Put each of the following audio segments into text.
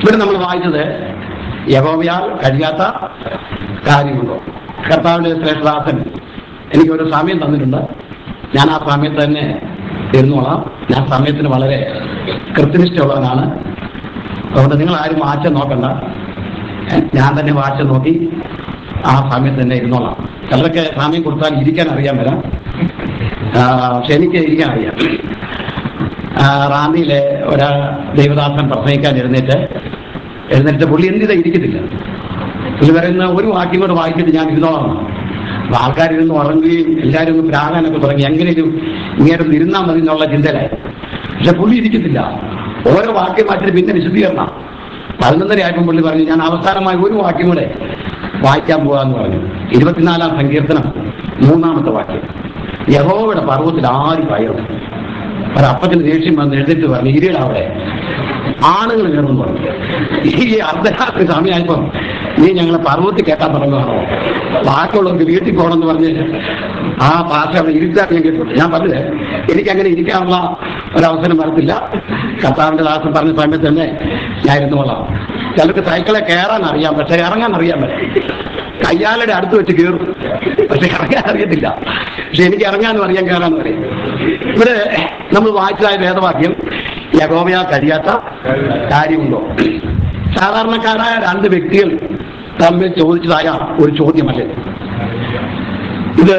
ഇവിടെ നമ്മൾ വായിച്ചത് യഹോവയാൽ കഴിയാത്ത കാര്യമുണ്ടോ കർത്താവിന്റെ ശ്രേഷ്ഠദാസൻ എനിക്കൊരു സമയം തന്നിട്ടുണ്ട് ഞാൻ ആ സമയത്ത് തന്നെ ഇരുന്നോളാം ഞാൻ സമയത്തിന് വളരെ കൃത്യനിഷ്ഠയുള്ളവനാണ് അതുകൊണ്ട് നിങ്ങൾ ആരും വാച്ച് നോക്കണ്ട ഏ, ഞാൻ തന്നെ വാച്ച് നോക്കി ആ സമയത്ത് തന്നെ ഇരുന്നോളാം ചിലരൊക്കെ സമയം കൊടുത്താൽ ഇരിക്കാൻ അറിയാൻ വരാം ആ, പക്ഷെ എനിക്ക് ഇരിക്കാൻ അറിയാം ആ, റാന്നിയിലെ ഒരാ ദൈവദാസൻ പ്രസംഗിക്കാൻ എഴുന്നേറ്റ് എഴുന്നേറ്റ് പുള്ളി എന്തിനാ ഇരിക്കത്തില്ല പുള്ളി പറയുന്ന ഒരു വാക്യം കൂടെ വായിച്ചിട്ട് ഞാൻ ഇരുന്നോളാം അപ്പൊ ആൾക്കാരിരുന്ന് ഉറങ്ങുകയും എല്ലാവരും ഒന്ന് പ്രാകാനൊക്കെ തുടങ്ങി എങ്ങനെയും ഇങ്ങനെ ഇരുന്നാൽ മതി എന്നുള്ള ചിന്തയിലായി പക്ഷെ പുള്ളി ഇരിക്കത്തില്ല ഓരോ വാക്യം മാറ്റിട്ട് പിന്നെ വിശദീകരണം പതിനൊന്നര ആയപ്പോൾ പുള്ളി പറഞ്ഞു ഞാൻ അവസാനമായി ഒരു വാക്യം കൂടെ വായിക്കാൻ പോകാന്ന് പറഞ്ഞു ഇരുപത്തിനാലാം സങ്കീർത്തനം മൂന്നാമത്തെ വാക്യം യഹോവയുടെ പർവ്വത്തിൽ ആര് കയറും ഒരു അപ്പത്തിന് ദേഷ്യം വന്ന് എഴുതിട്ട് പറഞ്ഞു ഇരിയുടെ അവിടെ ആണുങ്ങൾ കയറുന്നു പറഞ്ഞു ഈ അർദ്ധരാത്രി സമയമായപ്പം നീ ഞങ്ങളെ പർവ്വത്തിൽ കേട്ടാൻ തുടങ്ങുകയാണോ ബാക്കിയുള്ളവർക്ക് വീട്ടിൽ പോകണമെന്ന് പറഞ്ഞ് ആ ഭാഷ അവിടെ ഇരുത്താൻ ഞാൻ കേട്ടു ഞാൻ പറഞ്ഞത് എനിക്കങ്ങനെ ഇരിക്കാനുള്ള ഒരവസരം വരത്തില്ല കർത്താവിന്റെ ദാസൻ പറഞ്ഞ സമയത്ത് തന്നെ ഞാൻ ഇരുന്നോളാം ചിലർക്ക് സൈക്കിളെ കയറാൻ അറിയാം പക്ഷെ ഇറങ്ങാൻ അറിയാൻ പറ്റും കയ്യാലയുടെ അടുത്ത് വെച്ച് കയറും പക്ഷെ ഇറങ്ങാൻ അറിയത്തില്ല പക്ഷെ എനിക്ക് ഇറങ്ങാനും അറിയാൻ കയറാനും അറിയാം ഇവിടെ നമ്മൾ വായിച്ചതായ വേദവാക്യം യഗോവയാ കഴിയാത്ത കാര്യമുണ്ടോ സാധാരണക്കാരായ രണ്ട് വ്യക്തികൾ തമ്മിൽ ചോദിച്ചതായ ഒരു ചോദ്യമല്ലേ ഇത്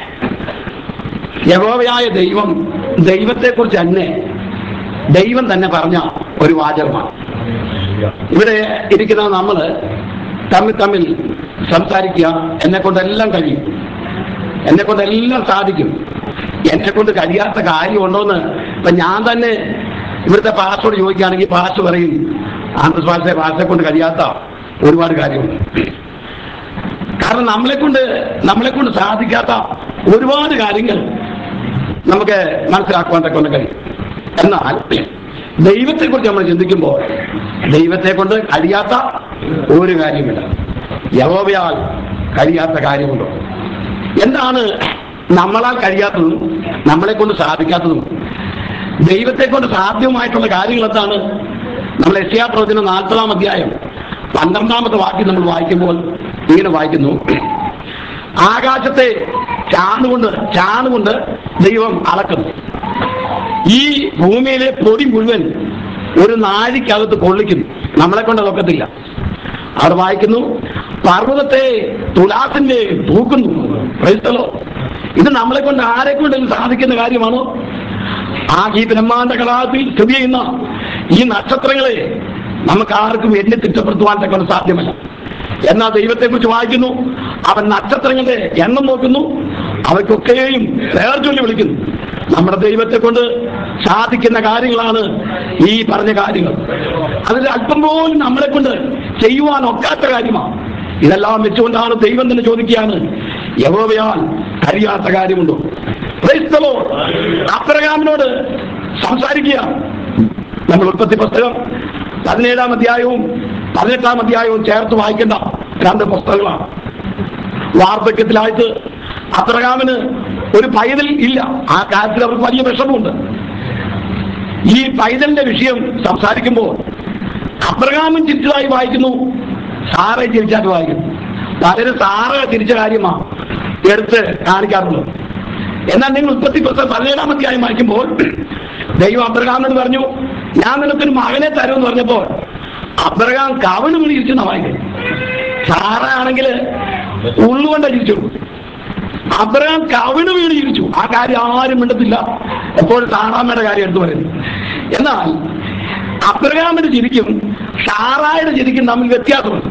യഗോവയായ ദൈവം ദൈവത്തെക്കുറിച്ച് തന്നെ ദൈവം തന്നെ പറഞ്ഞ ഒരു വാചകമാണ് ഇവിടെ ഇരിക്കുന്ന നമ്മൾ തമ്മിൽ തമ്മിൽ സംസാരിക്കുക എന്നെ കൊണ്ടെല്ലാം കഴിയും എന്നെ കൊണ്ടെല്ലാം സാധിക്കും എന്നെ കൊണ്ട് കഴിയാത്ത കാര്യമുണ്ടോന്ന് ഇപ്പൊ ഞാൻ തന്നെ ഇവിടുത്തെ പാസ്റ്റോട് ചോദിക്കുകയാണെങ്കിൽ പാസ്റ്റ് പറയും ആന്ധ്ര ഭാഷ ഭാഷയെ കൊണ്ട് കഴിയാത്ത ഒരുപാട് കാര്യമുണ്ട് കാരണം നമ്മളെ കൊണ്ട് നമ്മളെ കൊണ്ട് സാധിക്കാത്ത ഒരുപാട് കാര്യങ്ങൾ നമുക്ക് മനസ്സിലാക്കുവാൻ കൊണ്ട് കഴിയും എന്നാൽ ദൈവത്തെക്കുറിച്ച് നമ്മൾ ചിന്തിക്കുമ്പോൾ ദൈവത്തെ കൊണ്ട് കഴിയാത്ത ഒരു കാര്യമില്ല യഹോവയാൽ കഴിയാത്ത കാര്യമുണ്ടോ എന്താണ് നമ്മളാൽ കഴിയാത്തതും നമ്മളെ കൊണ്ട് സാധിക്കാത്തതും ദൈവത്തെ കൊണ്ട് സാധ്യമായിട്ടുള്ള കാര്യങ്ങൾ എന്താണ് നമ്മൾ എസ്യാ പ്രവചനം നാൽപ്പതാം അധ്യായം പന്ത്രണ്ടാമത്തെ വാക്യം നമ്മൾ വായിക്കുമ്പോൾ ഇങ്ങനെ വായിക്കുന്നു ആകാശത്തെ ചാണുകൊണ്ട് ചാണുകൊണ്ട് ദൈവം അളക്കുന്നു ഈ ഭൂമിയിലെ പൊടി മുഴുവൻ ഒരു നാഴിക്കകത്ത് കൊള്ളിക്കുന്നു നമ്മളെ കൊണ്ട് അതൊക്കത്തില്ല അവിടെ വായിക്കുന്നു പർവ്വതത്തെ തുലാസിന്റെ തൂക്കുന്നു ക്രൈസ്തലോ ഇത് നമ്മളെ കൊണ്ട് ആരെ കൊണ്ടെങ്കിലും സാധിക്കുന്ന കാര്യമാണോ ആ ഈ ബ്രഹ്മാണ്ട കലാപത്തിൽ സ്ഥിതി ചെയ്യുന്ന ഈ നക്ഷത്രങ്ങളെ നമുക്ക് ആർക്കും എണ്ണി തിട്ടപ്പെടുത്തുവാൻ കൊണ്ട് സാധ്യമല്ല എന്നാൽ ദൈവത്തെക്കുറിച്ച് വായിക്കുന്നു അവൻ നക്ഷത്രങ്ങളുടെ എണ്ണം നോക്കുന്നു അവയ്ക്കൊക്കെയും പേർ ചൊല്ലി വിളിക്കുന്നു നമ്മുടെ ദൈവത്തെ കൊണ്ട് സാധിക്കുന്ന കാര്യങ്ങളാണ് ഈ പറഞ്ഞ കാര്യങ്ങൾ അതിൽ അല്പം പോലും നമ്മളെ കൊണ്ട് ചെയ്യുവാൻ ഒക്കാത്ത കാര്യമാണ് ഇതെല്ലാം വെച്ചുകൊണ്ടാണ് ദൈവം തന്നെ ചോദിക്കുകയാണ് യഹോവയാൽ കഴിയാത്ത കാര്യമുണ്ടോ Praise the Lord. അബ്രഹാമിനോട് സംസാരിക്കുക നമ്മൾ ഉൽപ്പത്തി പുസ്തകം പതിനേഴാം അധ്യായവും പതിനെട്ടാം അധ്യായവും ചേർത്ത് വായിക്കേണ്ട രണ്ട് പുസ്തകങ്ങളാണ് വാർദ്ധക്യത്തിലായിട്ട് അബ്രഹാമിന് ഒരു പൈതൽ ഇല്ല ആ കാര്യത്തിൽ അവർക്ക് വലിയ വിഷമമുണ്ട് ഈ പൈതലിന്റെ വിഷയം സംസാരിക്കുമ്പോൾ അബ്രഹാമും ചിരിച്ചതായി വായിക്കുന്നു സാറെ ചിരിച്ചായിട്ട് വായിക്കുന്നു പലരും സാറ ചിരിച്ച കാര്യമാണ് എടുത്ത് കാണിക്കാറുള്ളത് എന്നാൽ നിങ്ങൾ ഉൽപ്പത്തി പുസ്തകം പതിനേഴാം അധ്യായം വായിക്കുമ്പോൾ ദൈവം അബ്രഹാമിനോട് പറഞ്ഞു ഞാൻ നിനക്കൊരു മകനെ തരുമെന്ന് പറഞ്ഞപ്പോൾ അബ്രഹാം കവണ് വിളിച്ചിരുന്ന വായിക്കുന്നത് സാറ ആണെങ്കിൽ ഉള്ളുകൊണ്ട ചിരിച്ചു അബ്രഹാം കവിണ് വീണ് ചിരിച്ചു ആ കാര്യം ആരും മിണ്ടത്തില്ല എപ്പോഴും സാറാമ്മയുടെ കാര്യം എടുത്തു പറയുന്നു എന്നാൽ അബ്രഹാമിന്റെ ചിരിക്കും ഷാറായുടെ ചിരിക്കും തമ്മിൽ വ്യത്യാസമുണ്ട്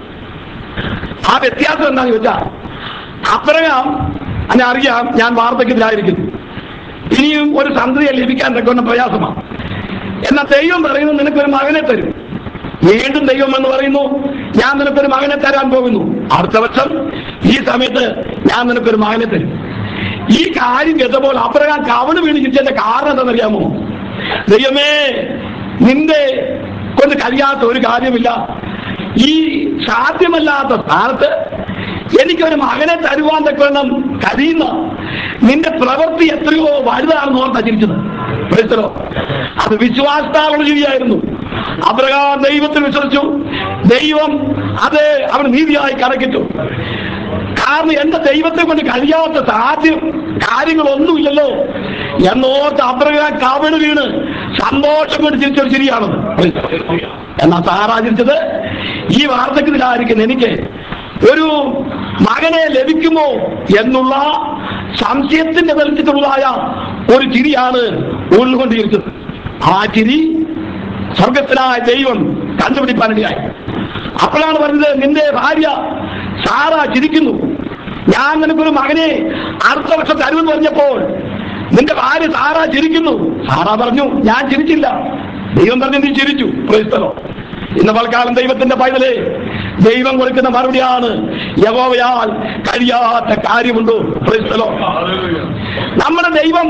ആ വ്യത്യാസം എന്താണെന്ന് ചോദിച്ചാൽ അബ്രഹാം എന്നെ അറിയാം ഞാൻ വാർദ്ധക്യത്തിലായിരിക്കുന്നു ഇനിയും ഒരു സന്തതിയെ ലഭിക്കാൻ തക്കുന്ന പ്രയാസമാണ് എന്നാൽ ദൈവം പറയുന്നു നിനക്കൊരു മകനെ തരും വീണ്ടും ദൈവം എന്ന് പറയുന്നു ഞാൻ നിനക്കൊരു മകനെ തരാൻ പോകുന്നു അടുത്ത വർഷം ഈ സമയത്ത് ഞാൻ നിനക്കൊരു മകനെ തരും ഈ കാര്യം കേട്ടപ്പോൾ അബ്രഹാം കവണ് വീണ് ചിരിച്ചതിന്റെ കാരണം എന്താണെന്നറിയാമോ ദൈവമേ നിന്റെ കൊണ്ട് കഴിയാത്ത ഒരു കാര്യമില്ല ഈ സാധ്യമല്ലാത്ത സ്ഥാനത്ത് എനിക്കൊരു മകനെ തരുവാൻ തക്കണം കഴിയുന്ന നിന്റെ പ്രവൃത്തി എത്രയോ വലുതാണെന്ന് ഓർത്താ ചിരിച്ചത് മനസ്സിലോ അത് വിശ്വാസത്താലുള്ള ജീവിയായിരുന്നു അബ്രഹാം ദൈവത്തിൽ വിശ്വസിച്ചു ദൈവം അത് അവൻ നീതിയായി കണക്കിട്ടു കാരണം എന്റെ ദൈവത്തെ കൊണ്ട് കഴിയാത്ത സാധ്യം കാര്യങ്ങളൊന്നുമില്ലല്ലോ എന്നോർത്ത് അബ്രഹാം കവിണ് വീണ് സന്തോഷം കൊണ്ട് ചിരിച്ചൊരു ശരിയാണെന്ന് എന്നാ സാറാ ചിരിച്ചത് ഈ വാർദ്ധക്യത്തിലായിരിക്കും എനിക്ക് ഒരു മകനെ ലഭിക്കുമോ എന്നുള്ള സംശയത്തിന്റെ വെളിച്ചത്തിലുള്ളതായ ഒരു ചിരിയാണ് ഉള്ളുകൊണ്ടിരിക്കുന്നത് ആ ചിരി സ്വർഗത്തിനായ ദൈവം കണ്ടുപിടിപ്പാനിടയായി അപ്പോഴാണ് പറഞ്ഞത് നിന്റെ ഭാര്യ സാറ ചിരിക്കുന്നു ഞാൻ നിനക്കൊരു മകനെ അടുത്ത വർഷം തരുമെന്ന് പറഞ്ഞപ്പോൾ നിന്റെ ഭാര്യ സാറ ചിരിക്കുന്നു സാറ പറഞ്ഞു ഞാൻ ചിരിച്ചില്ല ദൈവം പറഞ്ഞു നീ ചിരിച്ചു ക്രൈസ്തലോ ഇന്ന് പൽക്കാലം ദൈവത്തിന്റെ പൈതലേ ദൈവം കൊടുക്കുന്ന മറുപടിയാണ് യഹോവയാൽ കഴിയാത്ത കാര്യമുണ്ടോ ക്രൈസ്തലോ നമ്മുടെ ദൈവം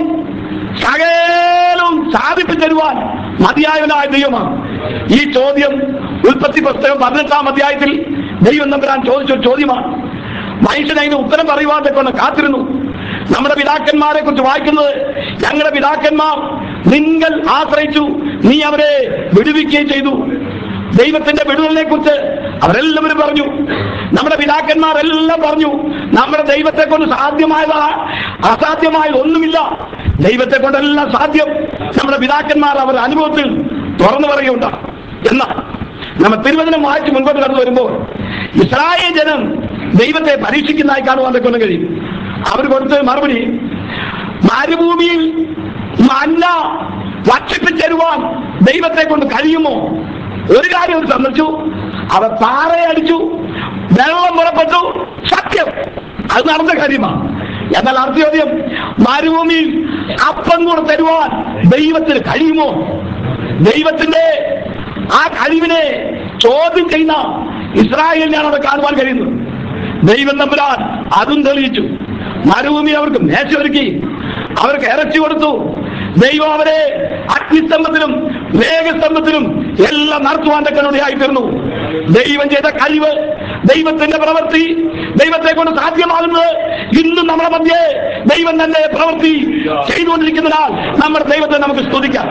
സകലവും സാധിപ്പിച്ചു തരുവാൻ മതിയായവനായ ദൈവമാണ് ഈ ചോദ്യം ഉൽപ്പത്തി പുസ്തകം പതിനെട്ടാം അധ്യായത്തിൽ ദൈവം നമ്പരാൻ ചോദിച്ച ഒരു ചോദ്യമാണ് മനുഷ്യൻ അതിന് ഉത്തരം പറയുവാൻ കൊണ്ട് കാത്തിരുന്നു നമ്മുടെ പിതാക്കന്മാരെ കുറിച്ച് വായിക്കുന്നത് ഞങ്ങളുടെ പിതാക്കന്മാർ നിങ്ങൾ ആശ്രയിച്ചു നീ അവരെ വിടുവിക്കുകയും ചെയ്തു ദൈവത്തിന്റെ വിടുതലിനെ കുറിച്ച് അവരെല്ലാവരും പറഞ്ഞു നമ്മുടെ പിതാക്കന്മാരെല്ലാം പറഞ്ഞു നമ്മുടെ ദൈവത്തെ കൊണ്ട് സാധ്യമായതാ അസാധ്യമായത് ഒന്നുമില്ല ദൈവത്തെ കൊണ്ടെല്ലാം സാധ്യം നമ്മുടെ പിതാക്കന്മാർ അവരുടെ അനുഭവത്തിൽ തുറന്നു പറയുകയുണ്ട എന്നാൽ നമ്മൾ തിരുവചനം വായിച്ച് മുൻപോട്ട് കടന്നു വരുമ്പോൾ ഇസ്രായേൽ ജനം ദൈവത്തെ പരീക്ഷിക്കുന്നതായി കാണുവാൻ കൊണ്ട് കഴിയും അവർ കൊടുത്ത മറുപടി മരുഭൂമിയിൽ മന്ന ഭക്ഷിപ്പിച്ചരുവാൻ ദൈവത്തെ കൊണ്ട് കഴിയുമോ ഒരു കാര്യം അവർ സന്ദർശിച്ചു അവർ പാറയെ അടിച്ചു വെള്ളം പുറപ്പെട്ടു സത്യം അത് നടന്ന കാര്യമാണ് എന്നാൽ അടുത്ത ചോദ്യം മരുഭൂമിയിൽ അപ്പം കൂടെ തരുവാൻ ദൈവത്തിന് കഴിയുമോ ദൈവത്തിന്റെ ആ കഴിവിനെ ചോദ്യം ചെയ്യുന്ന ഇസ്രായേലിനാണ് അവിടെ കാണുവാൻ കഴിയുന്നത് ദൈവം തമ്പുരാൻ അതും തെളിയിച്ചു മരുഭൂമി അവർക്ക് മേശ ഒരുക്കി അവർക്ക് ഇറച്ചി കൊടുത്തു ദൈവം അവരെ അഗ്നിസ്തംഭത്തിലും വേഗസ്തംഭത്തിലും എല്ലാം നടത്തുവാൻ തക്കനുടയായി തീർന്നു ദൈവം ചെയ്ത കഴിവ് ദൈവത്തിന്റെ പ്രവൃത്തി ദൈവത്തെ കൊണ്ട് സാധ്യമാകുന്നത് ഇന്നും നമ്മുടെ മധ്യേ ദൈവം തന്നെ പ്രവൃത്തി ചെയ്തുകൊണ്ടിരിക്കുന്നതിനാൽ നമ്മുടെ ദൈവത്തെ നമുക്ക് സ്തുതിക്കാം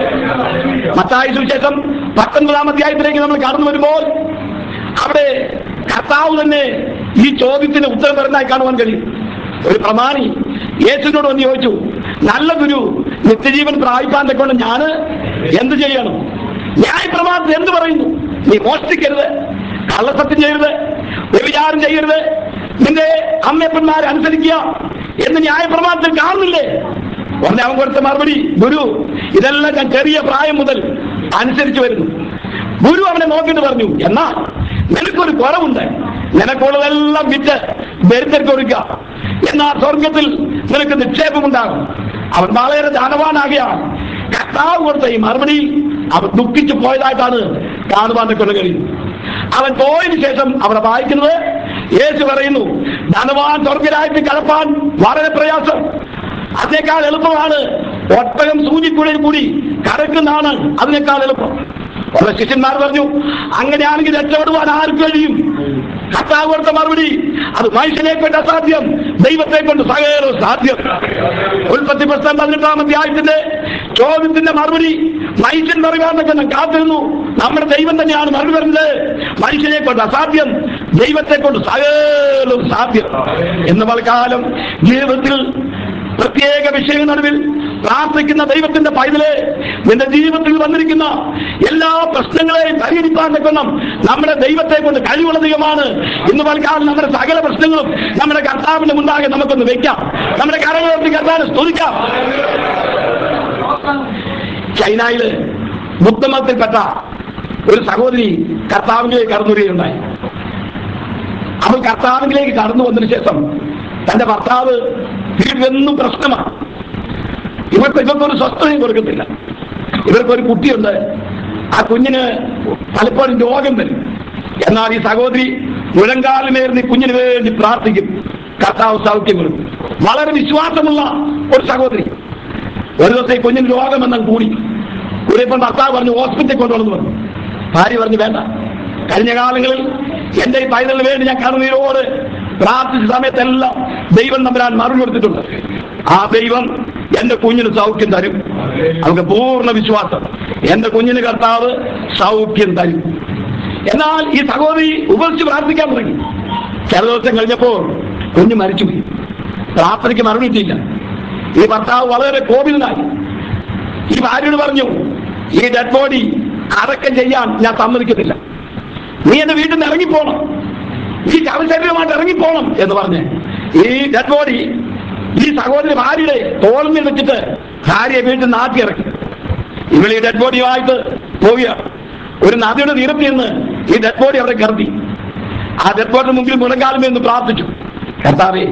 മത്തായ സുവിശേഷം പത്തൊൻപതാം അധ്യായത്തിലേക്ക് നമ്മൾ കടന്നു വരുമ്പോൾ അവിടെ കർത്താവ് തന്നെ ഈ ചോദ്യത്തിന് ഉത്തരം പറയുന്നതായി കാണുവാൻ കഴിയും ഒരു പ്രമാണി യേശുവിനോട് വന്ന് ചോദിച്ചു നല്ല ഗുരു നിത്യജീവൻ പ്രാപിപ്പാൻ കൊണ്ട് ഞാൻ എന്ത് ചെയ്യണം ന്യായ പ്രമാണത്തിൽ എന്ത് പറയുന്നു നീ മോഷ്ടിക്കരുത് കള്ളസത്യം ചെയ്യരുത് വ്യഭിചാരം ചെയ്യരുത് നിന്റെ അമ്മയപ്പന്മാരെ അനുസരിക്കുക എന്ന് ന്യായ പ്രമാണത്തിൽ കാണുന്നില്ലേ ഉടനെ അവൻ കൊടുത്ത മറുപടി ഗുരു ഇതെല്ലാം ഞാൻ ചെറിയ പ്രായം മുതൽ അനുസരിച്ചു വരുന്നു ഗുരു അവനെ നോക്കിയിട്ട് പറഞ്ഞു എന്നാ നിനക്കൊരു കുറവുണ്ട് നിനക്കുള്ളതെല്ലാം വിറ്റ് ദരിദ്രർക്ക് കൊടുക്കുക എന്നാൽ സ്വർഗത്തിൽ നിനക്ക് നിക്ഷേപമുണ്ടാകും അവൻ വളരെ ധനവാനാകുകയാണ് കർത്താവ് കൊടുത്ത ഈ മറുപടി അവൻ ദുഃഖിച്ചു പോയതായിട്ടാണ് കാണുവാൻ കൊണ്ട് കഴിയും അവൻ പോയതിനു ശേഷം അവിടെ വായിക്കുന്നത് യേശു പറയുന്നു ധനവാൻ സ്വർഗരാജ്യത്തിൽ കടപ്പാൻ വളരെ പ്രയാസം അതിനേക്കാൾ എളുപ്പമാണ് ഒട്ടകം സൂചിക്കുഴയിൽ കൂടി കടക്കുന്നതാണ് അതിനേക്കാൾ എളുപ്പം ഉള്ള ശിഷ്യന്മാർ പറഞ്ഞു അങ്ങനെയാണെങ്കിൽ രക്ഷപ്പെടുവാൻ ആർക്ക് കഴിയും കർത്താവ് കൊടുത്ത മറുപടി അത് മനുഷ്യനെ കൊണ്ട് അസാധ്യം ദൈവത്തെ കൊണ്ട് സകലവും സാധ്യം ഉൽപ്പത്തി പുസ്തകം പതിനെട്ടാം അധ്യായത്തിന്റെ ചോദ്യത്തിന്റെ മറുപടി മനുഷ്യൻ പറയുവാന്നൊക്കെ ഞാൻ കാത്തിരുന്നു നമ്മുടെ ദൈവം തന്നെയാണ് മറുപടി പറയുന്നത് മനുഷ്യനെ കൊണ്ട് അസാധ്യം ദൈവത്തെ കൊണ്ട് സകലവും സാധ്യം എന്ന് പലകാലം ജീവിതത്തിൽ പ്രത്യേക വിഷയ നടുവിൽ പ്രാർത്ഥിക്കുന്ന ദൈവത്തിന്റെ പൈതലെ നിന്റെ ജീവിതത്തിൽ വന്നിരിക്കുന്ന എല്ലാ പ്രശ്നങ്ങളെയും പരിഹരിക്കാൻ നിൽക്കണം നമ്മുടെ ദൈവത്തെ കൊണ്ട് കഴിവുള്ള ദൈവമാണ് ഇന്ന് പലക്കാലം നമ്മുടെ സകല പ്രശ്നങ്ങളും നമ്മുടെ കർത്താവിന്റെ മുന്നാകെ നമുക്കൊന്ന് വെക്കാം നമ്മുടെ കരങ്ങളെത്തി കർത്താവിനെ സ്തുതിക്കാം ചൈനയില് ബുദ്ധമതത്തിൽപ്പെട്ട ഒരു സഹോദരി കർത്താവിലേക്ക് കടന്നു വരികയുണ്ടായി അവൾ കർത്താവിലേക്ക് കടന്നു വന്നതിന് ശേഷം തന്റെ ഭർത്താവ് വീട്ടിലെന്നും പ്രശ്നമാണ് ഇവർക്ക് ഇവർക്കൊരു സ്വസ്ഥതയും കൊടുക്കത്തില്ല ഇവർക്കൊരു കുട്ടിയുണ്ട് ആ കുഞ്ഞിന് പലപ്പോഴും രോഗം വരും എന്നാൽ ഈ സഹോദരി മുഴങ്കാലിനേർന്ന് ഈ കുഞ്ഞിന് വേണ്ടി പ്രാർത്ഥിക്കും കർത്താവ് സൗഖ്യം കൊടുക്കും വളരെ വിശ്വാസമുള്ള ഒരു സഹോദരി ഒരു ദിവസം ഈ കുഞ്ഞിന് രോഗമെന്നാൽ കൂടി കൂടിയപ്പോൾ ഭർത്താവ് പറഞ്ഞു ഹോസ്പിറ്റലിൽ കൊണ്ടുവന്നു പറഞ്ഞു ഭാര്യ പറഞ്ഞു വേണ്ട കഴിഞ്ഞ കാലങ്ങളിൽ എന്റെ ഈ പൈതലിന് വേണ്ടി ഞാൻ കണ്ണുനീരോട് പ്രാർത്ഥിച്ച സമയത്തെല്ലാം ദൈവം തമ്പരാൻ മറുപടി കൊടുത്തിട്ടുണ്ട് ആ ദൈവം എന്റെ കുഞ്ഞിന് സൗഖ്യം തരും നമുക്ക് പൂർണ്ണ വിശ്വാസം എന്റെ കുഞ്ഞിന് കർത്താവ് സൗഖ്യം തരും എന്നാൽ ഈ സഹോദരി ഉപസിച്ച് പ്രാർത്ഥിക്കാൻ തുടങ്ങി ചില ദിവസം കഴിഞ്ഞപ്പോൾ കുഞ്ഞ് മരിച്ചുപോയി പ്രാർത്ഥനയ്ക്ക് മറുപടിയിട്ടില്ല ഈ ഭർത്താവ് വളരെ കോപിതനായി ഈ ഭാര്യയോട് പറഞ്ഞു ഈ ഡെഡ് ബോഡി അടക്കം ചെയ്യാൻ ഞാൻ സമ്മതിക്കത്തില്ല നീ എന്റെ വീട്ടിൽ നിന്ന് ഇറങ്ങിപ്പോണം ഈ ശവശരീരമായിട്ട് ഇറങ്ങിപ്പോണം എന്ന് പറഞ്ഞ് ഈ ഡെഡ് ബോഡി ഈ സഹോദരി ഭാര്യയുടെ തോളിൽ വെച്ചിട്ട് ഭാര്യയെ വീട്ടിൽ നിന്ന് ആട്ടി ഇറക്കി ഇവൾ ഈ ഡെഡ് ബോഡിയുമായിട്ട് പോവുകയാണ് ഒരു നദിയുടെ തീരത്തിൽ നിന്ന് ഈ ഡെഡ് ബോഡി അവിടെ കരുതി ആ ഡെഡ് ബോഡിന് മുമ്പിൽ മുഴങ്കാലമേ എന്ന് പ്രാർത്ഥിച്ചു കർത്താവേ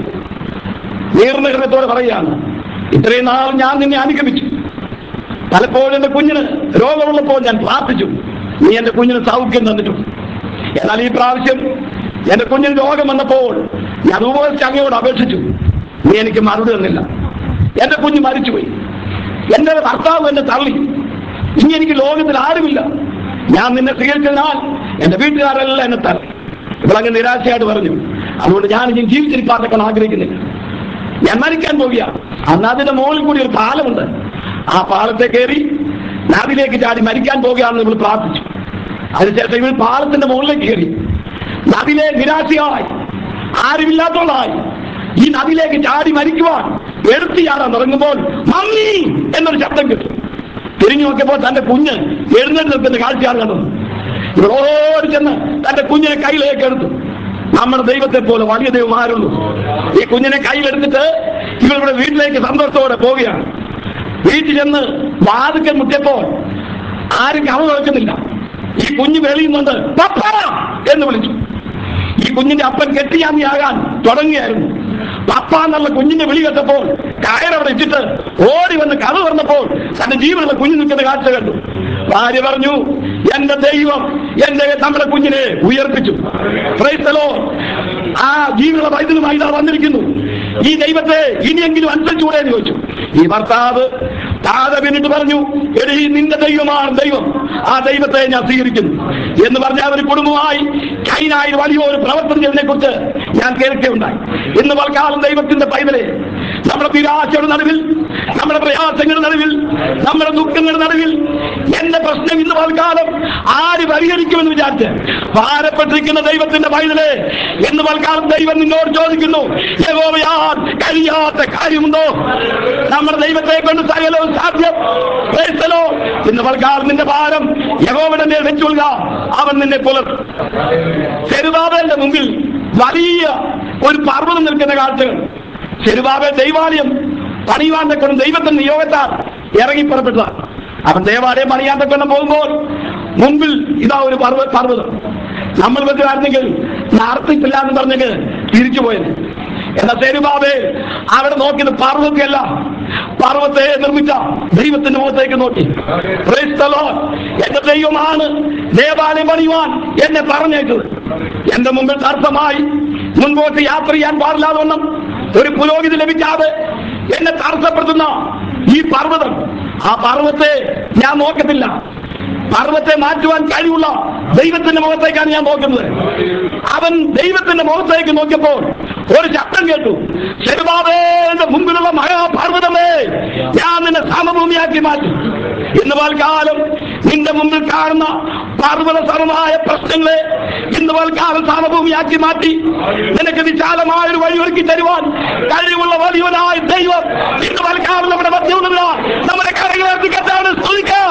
നീർന്ന ഹൃദയത്തോടെ പറയുകയാണ് ഇത്രയും നാൾ ഞാൻ നിന്നെ അനുഗമിച്ചു പലപ്പോഴും എന്റെ കുഞ്ഞിന് രോഗമുള്ളപ്പോൾ ഞാൻ പ്രാർത്ഥിച്ചു നീ എന്റെ കുഞ്ഞിന് സൗഖ്യം തന്നിട്ടുണ്ട് എന്നാൽ ഈ പ്രാവശ്യം എന്റെ കുഞ്ഞിന് രോഗം വന്നപ്പോൾ ഞാൻ ഉപവസിച്ച് അങ്ങയോട് അപേക്ഷിച്ചു നീ എനിക്ക് മറുപടി തന്നില്ല എന്റെ കുഞ്ഞ് മരിച്ചുപോയി എന്റെ ഭർത്താവ് എന്നെ തള്ളി ഇനി എനിക്ക് ലോകത്തിൽ ആരുമില്ല ഞാൻ നിന്നെ സ്വീകരിച്ചതിനാൽ എന്റെ വീട്ടുകാരെല്ലാം എന്നെ തള്ളി ഇവളങ്ങ് നിരാശയായിട്ട് പറഞ്ഞു അതുകൊണ്ട് ഞാൻ ഇനി ജീവിച്ചിരിപ്പാർക്കാൻ ആഗ്രഹിക്കുന്നില്ല ഞാൻ മരിക്കാൻ പോവുക അന്ന് അതിന്റെ മുകളിൽ കൂടി ഒരു പാലമുണ്ട് ആ പാലത്തെ കയറി നദിയിലേക്ക് ചാടി മരിക്കാൻ പോവുകയാണെന്ന് ഇവൾ പ്രാർത്ഥിച്ചു അതിനുശേഷം ഇവൾ പാലത്തിന്റെ മുകളിലേക്ക് കയറി നദിയിലെ നിരാശയായി ആരുമില്ലാത്തവളായി ഈ നദിയിലേക്ക് ചാടി മരിക്കുവാൻ എടുത്തു ചാടാൻ തുടങ്ങുമ്പോൾ മമ്മി എന്നൊരു ശബ്ദം കിട്ടും തിരിഞ്ഞു നോക്കിയപ്പോൾ തന്റെ കുഞ്ഞ് എഴുന്നേറ്റ് നിൽക്കുന്ന കാഴ്ചയാണ് കണ്ടത് ഇവൾ ഓടി ചെന്ന് തന്റെ കുഞ്ഞിനെ കയ്യിലേക്ക് എടുത്തു നമ്മുടെ ദൈവത്തെ പോലെ വലിയ ദൈവം ആരുള്ളൂ ഈ കുഞ്ഞിനെ കയ്യിലെടുത്തിട്ട് ഇവളിവിടെ വീട്ടിലേക്ക് സന്തോഷത്തോടെ പോവുകയാണ് വീട്ടിൽ ചെന്ന് വാതുക്കൽ മുട്ടിയപ്പോൾ ആരും കവ തുറക്കുന്നില്ല ഈ കുഞ്ഞ് വെളിയുന്നുണ്ട് പപ്പ എന്ന് വിളിച്ചു ഈ കുഞ്ഞിന്റെ അപ്പൻ കെട്ടിയാമിയാകാൻ തുടങ്ങിയായിരുന്നു പപ്പ എന്നുള്ള കുഞ്ഞിന്റെ വിളി കേട്ടപ്പോൾ കയറവിടെ ഇട്ടിട്ട് ഓടി വന്ന് കഥ തുറന്നപ്പോൾ തന്റെ ജീവനുള്ള കുഞ്ഞ് നിൽക്കുന്ന കാഴ്ച കണ്ടു ഭാര്യ പറഞ്ഞു എന്റെ ദൈവം എന്റെ നമ്മുടെ കുഞ്ഞിനെ ഉയർപ്പിച്ചു Praise the Lord. ആ ജീവനുള്ള വൈദ്യുതമായി ഇതാ വന്നിരിക്കുന്നു ഈ ദൈവത്തെ ഇനിയെങ്കിലും അനുസരിച്ചുകൂടെ എന്ന് ചോദിച്ചു ഈ ഭർത്താവ് താഴെ പിന്നിട്ട് പറഞ്ഞു എടീ നിന്റെ ദൈവമാണ് ദൈവം ആ ദൈവത്തെ ഞാൻ സ്വീകരിക്കുന്നു എന്ന് പറഞ്ഞ അവർ കുടുംബമായി കൈനായി വലിയൊരു പ്രവർത്തനം ചെയ്തതിനെ കുറിച്ച് ഞാൻ കേൾക്കുകയുണ്ടായി ഇന്ന് പൽക്കാലം ദൈവത്തിന്റെ പൈതലെ നമ്മുടെ നിരാശയുടെ നടുവിൽ നമ്മുടെ പ്രയാസങ്ങളുടെ നടുവിൽ നമ്മുടെ ദുഃഖങ്ങളുടെ നടുവിൽ എന്റെ പ്രശ്നം ഇന്ന് പൽക്കാലം ആര് പരിഹരിക്കുമെന്ന് വിചാരിച്ച് ഭാരപ്പെട്ടിരിക്കുന്ന ദൈവത്തിന്റെ പൈതലെ എന്ന് പൽക്കാലം ദൈവം നിന്നോട് ചോദിക്കുന്നു യഹോവയാൽ കഴിയാത്ത കാര്യമുണ്ടോ നമ്മുടെ ദൈവത്തെ കൊണ്ട് സകലവും സാധ്യം Praise the Lord. ഇന്ന് പൽക്കാലം നിന്റെ ഭാരം യഹോവയുടെ മേൽ വെച്ചുകൊള്ളുക അവൻ നിന്നെ പുലർത്തും ചെറുതാവേന്റെ മുമ്പിൽ വലിയ ഒരു പർവ്വതം നിൽക്കുന്ന കാഴ്ചകൾ ചെറുബാബെ ദൈവാലയം പണിയുവാൻ തക്കണം ദൈവത്തിന്റെ നിയോഗത്താൽ ഇറങ്ങി പുറപ്പെട്ടതാണ് അവൻ ദേവാലയം പണിയാൻ തക്കണം പോകുമ്പോൾ മുമ്പിൽ ഇതാ ഒരു പർവ്വ പർവ്വതം നമ്മൾ വെച്ചായിരുന്നെങ്കിൽ നടത്തിപ്പില്ല എന്ന് പറഞ്ഞെങ്കിൽ തിരിച്ചു പോയത് എന്നാൽ തെരുബാബെ അവിടെ നോക്കിയത് പർവ്വതത്തെയല്ല പർവ്വത്തെ നിർമ്മിച്ച ദൈവത്തിന്റെ മുഖത്തേക്ക് നോക്കി Praise the Lord. എന്റെ ദൈവമാണ് ദേവാലയം പണിയുവാൻ എന്നെ പറഞ്ഞേച്ചത് എന്റെ മുമ്പിൽ തടസ്സമായി മുൻപോട്ട് യാത്ര ചെയ്യാൻ പാടില്ലാതെ വണ്ണം ഒരു പുരോഗതി ലഭിക്കാതെ എന്നെ തടസ്സപ്പെടുത്തുന്ന ഈ പർവ്വതം ആ പർവ്വത്തെ ഞാൻ നോക്കത്തില്ല പർവ്വത്തെ മാറ്റുവാൻ കഴിവുള്ള ദൈവത്തിന്റെ മുഖത്തേക്കാണ് ഞാൻ നോക്കുന്നത് അവൻ ദൈവത്തിന്റെ മുഖത്തേക്ക് നോക്കിയപ്പോൾ ഒരു ശബ്ദം കേട്ടു ശരുബാബേന്റെ മുമ്പിലുള്ള മഹാപർവ്വതമേ ഞാൻ നിന്നെ സമഭൂമിയാക്കി മാറ്റും ഇന്ന് പാൽക്കാലം നിന്റെ മുമ്പിൽ കാണുന്ന പർവ്വത സമമായ പ്രശ്നങ്ങളെ ഇന്ന് പാൽക്കാലം സമഭൂമിയാക്കി മാറ്റി നിനക്ക് വിശാലമായ ഒരു വഴി ഒരുക്കി തരുവാൻ കഴിവുള്ള വലിയവനായ ദൈവം ഇന്ന് പാൽക്കാലം നമ്മുടെ മധ്യമുള്ളവരാ നമ്മുടെ കരകളെ കത്താണ് സ്തുതിക്കാം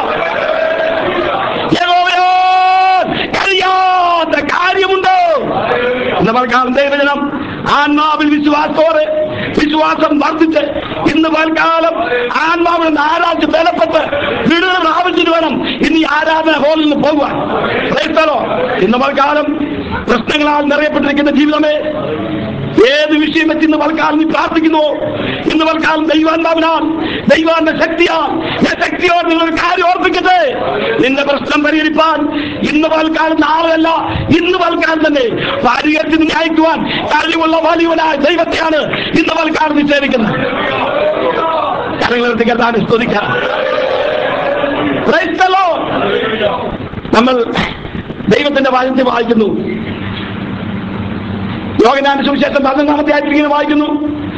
യഹോവയാൽ കഴിയാത്ത കാര്യമുണ്ടോ എന്ന് പറഞ്ഞാൽ ദൈവജനം ആത്മാവിൽ വിശ്വാസത്തോടെ വിശ്വാസം വർദ്ധിച്ച് ഇന്ന് പൽക്കാലം ആത്മാവിൽ നിന്ന് ആരാധിച്ച് ബലപ്പെട്ട് വിടുതൽ പ്രാപിച്ചിട്ട് വേണം ഇന്ന് ഈ ആരാധന ഹോളിൽ നിന്ന് പോകുവാൻ ക്രൈസ്തലോ ഇന്ന് പൽക്കാലം പ്രശ്നങ്ങളാൽ നിറയപ്പെട്ടിരിക്കുന്ന ജീവിതമേ ഏത് വിഷയം വെച്ച് ഇന്ന് പൽക്കാലം നീ പ്രാർത്ഥിക്കുന്നു ഇന്ന് പൽക്കാലം ദൈവാത്മാവിനാൽ ദൈവാന്റെ ശക്തിയാൽ ഞാൻ ശക്തിയോട് നിങ്ങളൊരു കാര്യം ഓർപ്പിക്കട്ടെ നിന്റെ പ്രശ്നം പരിഹരിപ്പാൻ ഇന്ന് പൽക്കാലം നാളെയല്ല ഇന്ന് പൽക്കാലം തന്നെ പരിഹരിച്ച് നിന്നെ അയക്കുവാൻ കഴിവുള്ള വലിയവനായ ദൈവത്തെയാണ് ഇന്ന് പൽക്കാലം നിശ്ചയിക്കുന്നത് കരങ്ങളെടുത്ത് കേട്ടാണ് സ്തുതിക്കാം Praise the Lord. നമ്മൾ ദൈവത്തിന്റെ വാചനത്തെ വായിക്കുന്നു യോഗനാന്റെ സുവിശേഷം പതിനൊന്നാമത്തെ ആയിട്ട് ഇങ്ങനെ വായിക്കുന്നു